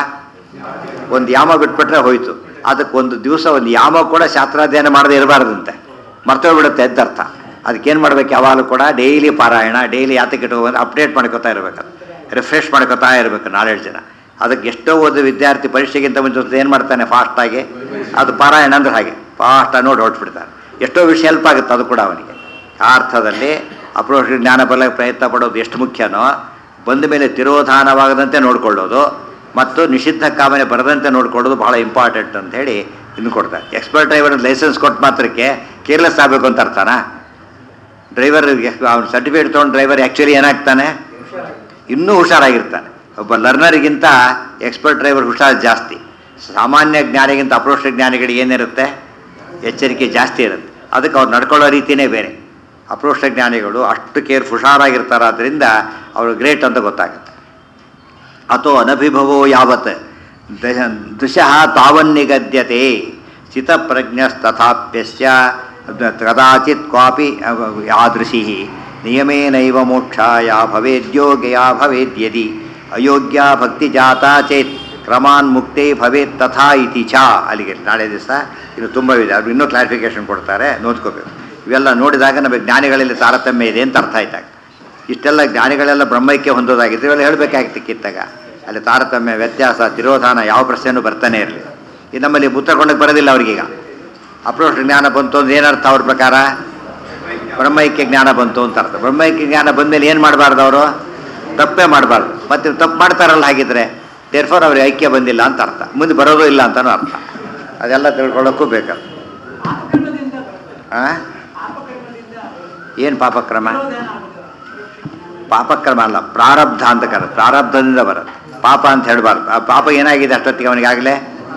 ಒಂದು ಯಾಮ ಬಿಟ್ಬಿಟ್ರೆ ಹೋಯ್ತು ಅದಕ್ಕೆ ಒಂದು ದಿವಸ ಒಂದು ಯಾಮ ಕೂಡ ಶಾಸ್ತ್ರಾಧ್ಯಯನ ಮಾಡದೇ ಇರಬಾರ್ದಂತೆ ಮರ್ತೋಗ್ಬಿಡುತ್ತೆ ಅರ್ಥ ಅದಕ್ಕೇನು ಮಾಡ್ಬೇಕು ಯಾವಾಗಲೂ ಕೂಡ ಡೈಲಿ ಪಾರಾಯಣ ಡೈಲಿ ಯಾತಕ್ಕೆ ಇಟ್ಕೊಂಡು ಅಪ್ಡೇಟ್ ಮಾಡ್ಕೊತಾ ಇರಬೇಕು ರಿಫ್ರೆಶ್ ಮಾಡ್ಕೊತಾ ಇರಬೇಕು ನಾಲೆಡ್ಜನ್ನ ಅದಕ್ಕೆ ಎಷ್ಟೋ ಓದು ವಿದ್ಯಾರ್ಥಿ ಪರೀಕ್ಷೆಗಿಂತ ಮುಂಚೆ ಏನು ಮಾಡ್ತಾನೆ ಫಾಸ್ಟಾಗಿ ಅದು ಪಾರಾಯಣ ಅಂದ್ರೆ ಹಾಗೆ ಫಾಸ್ಟಾಗಿ ನೋಡಿ ಹೊರಟ್ಬಿಡ್ತಾನೆ ಎಷ್ಟೋ ವಿಷಯ ಹೆಲ್ಪ್ ಆಗುತ್ತೆ ಅದು ಕೂಡ ಅವನಿಗೆ ಆ ಅರ್ಥದಲ್ಲಿ ಅಪ್ರೋಷ ಜ್ಞಾನ ಬರಲಿಕ್ಕೆ ಪ್ರಯತ್ನ ಪಡೋದು ಎಷ್ಟು ಮುಖ್ಯನೋ ಬಂದ ಮೇಲೆ ತಿರೋಧಾನವಾಗದಂತೆ ನೋಡ್ಕೊಳ್ಳೋದು ಮತ್ತು ನಿಷಿದ್ಧ ಕಾಮನೆ ಬರದಂತೆ ನೋಡ್ಕೊಳ್ಳೋದು ಬಹಳ ಇಂಪಾರ್ಟೆಂಟ್ ಅಂತ ಹೇಳಿ ಇನ್ನು ಕೊಡ್ತಾರೆ ಎಕ್ಸ್ಪರ್ಟ್ ಡ್ರೈವರ್ ಲೈಸೆನ್ಸ್ ಕೊಟ್ಟ ಮಾತ್ರಕ್ಕೆ ಕೇರ್ಲೆಸ್ ಆಗಬೇಕು ಅಂತ ಅರ್ಥನಾ ಡ್ರೈವರ್ ಅವ್ನು ಸರ್ಟಿಫಿಕೇಟ್ ತೊಗೊಂಡು ಡ್ರೈವರ್ ಆ್ಯಕ್ಚುಲಿ ಏನಾಗ್ತಾನೆ ಇನ್ನೂ ಹುಷಾರಾಗಿರ್ತಾನೆ ಒಬ್ಬ ಲರ್ನರಿಗಿಂತ ಎಕ್ಸ್ಪರ್ಟ್ ಡ್ರೈವರ್ ಹುಷಾರು ಜಾಸ್ತಿ ಸಾಮಾನ್ಯ ಜ್ಞಾನಿಗಿಂತ ಅಪ್ರೋಷ ಜ್ಞಾನಿಗಳಿಗೆ ಏನಿರುತ್ತೆ ಎಚ್ಚರಿಕೆ ಜಾಸ್ತಿ ಇರುತ್ತೆ ಅದಕ್ಕೆ ಅವ್ರು ನಡ್ಕೊಳ್ಳೋ ರೀತಿಯೇ ಬೇರೆ ಅಪ್ರೋಷ ಜ್ಞಾನಿಗಳು ಅಷ್ಟು ಕೇರ್ ಹುಷಾರಾಗಿರ್ತಾರೆ ಆದ್ದರಿಂದ ಅವರು ಗ್ರೇಟ್ ಅಂತ ಗೊತ್ತಾಗುತ್ತೆ ಅಥೋ ಅನಭಿಭವೋ ಯಾವತ್ ದ- ದೃಶಃ ತಾವನ್ನಿಗದ್ಯತೆ ಚಿತ್ತಪ್ರಜ್ಞಸ್ತಥಾಪ್ಯಸ್ಯ ದ- ಕದಾಚಿತ್ ಕ್ವಾಪಿ ಅವ- ಯಾದೃಶಿ ನಿಯಮೇನೈವ ಮೋಕ್ಷಾಯ ಭವೇದ್ಯೋಗ್ಯ ಭವೇದ್ಯದಿ ಅಯೋಗ್ಯ ಭಕ್ತಿ ಜಾತಾ ಚೇತ್ ಕ್ರಮಾನ್ ಮುಕ್ತೇ ಭವೇತ್ ತಥಾ ಇತಿ ಚ ಅಲ್ಲಿಗೆ ನಾಳೆ ದಿವಸ ಇದು ತುಂಬ ಇದೆ ಅವ್ರು ಇನ್ನೂ ಕ್ಲಾರಿಫಿಕೇಶನ್ ಕೊಡ್ತಾರೆ ನೋಡ್ಕೋಬೇಕು ಇವೆಲ್ಲ ನೋಡಿದಾಗ ನಮಗೆ ಜ್ಞಾನಿಗಳಲ್ಲಿ ತಾರತಮ್ಯ ಇದೆ ಅಂತ ಅರ್ಥ ಆಯ್ತಾಗ ಇಷ್ಟೆಲ್ಲ ಜ್ಞಾನಿಗಳೆಲ್ಲ ಬ್ರಹ್ಮೈಕ್ಯ ಹೊಂದೋದಾಗಿತ್ತು ಇವೆಲ್ಲ ಹೇಳಬೇಕಾಗಿತ್ತಕ್ಕಿತ್ತಾಗ ಅಲ್ಲಿ ತಾರತಮ್ಯ ವ್ಯತ್ಯಾಸ ತಿರೋಧಾನ ಯಾವ ಪ್ರಶ್ನೆನೂ ಬರ್ತಾನೆ ಇರಲಿ ಇದು ನಮ್ಮಲ್ಲಿ ಉತ್ತರ ಕೊಂಡಕ್ಕೆ ಬರೋದಿಲ್ಲ ಅವ್ರಿಗೀಗ ಅಪ್ರೋಷ ಜ್ಞಾನ ಬಂತು ಅಂದ್ರೆ ಏನರ್ಥ ಅವ್ರ ಪ್ರಕಾರ ಬ್ರಹ್ಮೈಕ್ಯ ಜ್ಞಾನ ಬಂತು ಅಂತ ಅರ್ಥ ಬ್ರಹ್ಮೈಕ್ಯ ಜ್ಞಾನ ಬಂದಮೇಲೆ ಏನು ಮಾಡಬಾರ್ದು ಅವರು ತಪ್ಪೇ ಮಾಡಬಾರ್ದು ಮತ್ತೆ ತಪ್ಪು ಮಾಡ್ತಾರಲ್ಲ ಹಾಗಿದ್ರೆ ದೇರ್ಫೋರ್ ಅವ್ರಿಗೆ ಐಕ್ಯ ಬಂದಿಲ್ಲ ಅಂತ ಅರ್ಥ ಮುಂದೆ ಬರೋದು ಇಲ್ಲ ಅಂತನೂ ಅರ್ಥ ಅದೆಲ್ಲ ತಿಳ್ಕೊಳ್ಳೋಕ್ಕೂ ಬೇಕು ಪಾಪಕರ್ಮದಿಂದ ಬರ್ತದೆ. ಆ ಪಾಪಕರ್ಮದಿಂದ ಏನು ಪಾಪಕ್ರಮ ವಿರೋಧಾನ ಆಗುತ್ತೆ. ಪಾಪಕ್ರಮ ಅಲ್ಲ ಪ್ರಾರಬ್ಧ ಅಂತ ಕರ ಪ್ರಾರಬ್ಧದಿಂದ ಬರುತ್ತೆ ಪಾಪ ಅಂತ ಹೇಳಬಾರ್ದು ಆ ಪಾಪ ಏನಾಗಿದೆ ಅಷ್ಟೊತ್ತಿಗೆ ಅವನಿಗಾಗಲೇ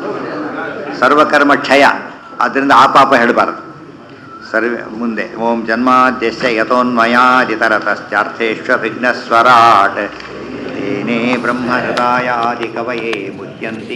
ಸರ್ವಕರ್ಮ ಕ್ಷಯ ಆದ್ದರಿಂದ ಆ ಪಾಪ ಹೇಳಬಾರ್ದು ಸರ್ವೆ ಮುಂದೆ ಓಂ ಜನ್ಮಾದ್ಯಸ್ಯ ಯಥೋನ್ಮಯಾದಿತರತಶ್ಚಾರ್ಥೇಶ್ವ ವಿಘ್ನಸ್ವರಾಟ್ ತೇನೇ ಬ್ರಹ್ಮಹೃದಾಯಾದಿ ಕವಯೇ ಮುಚ್ಯಂತಿ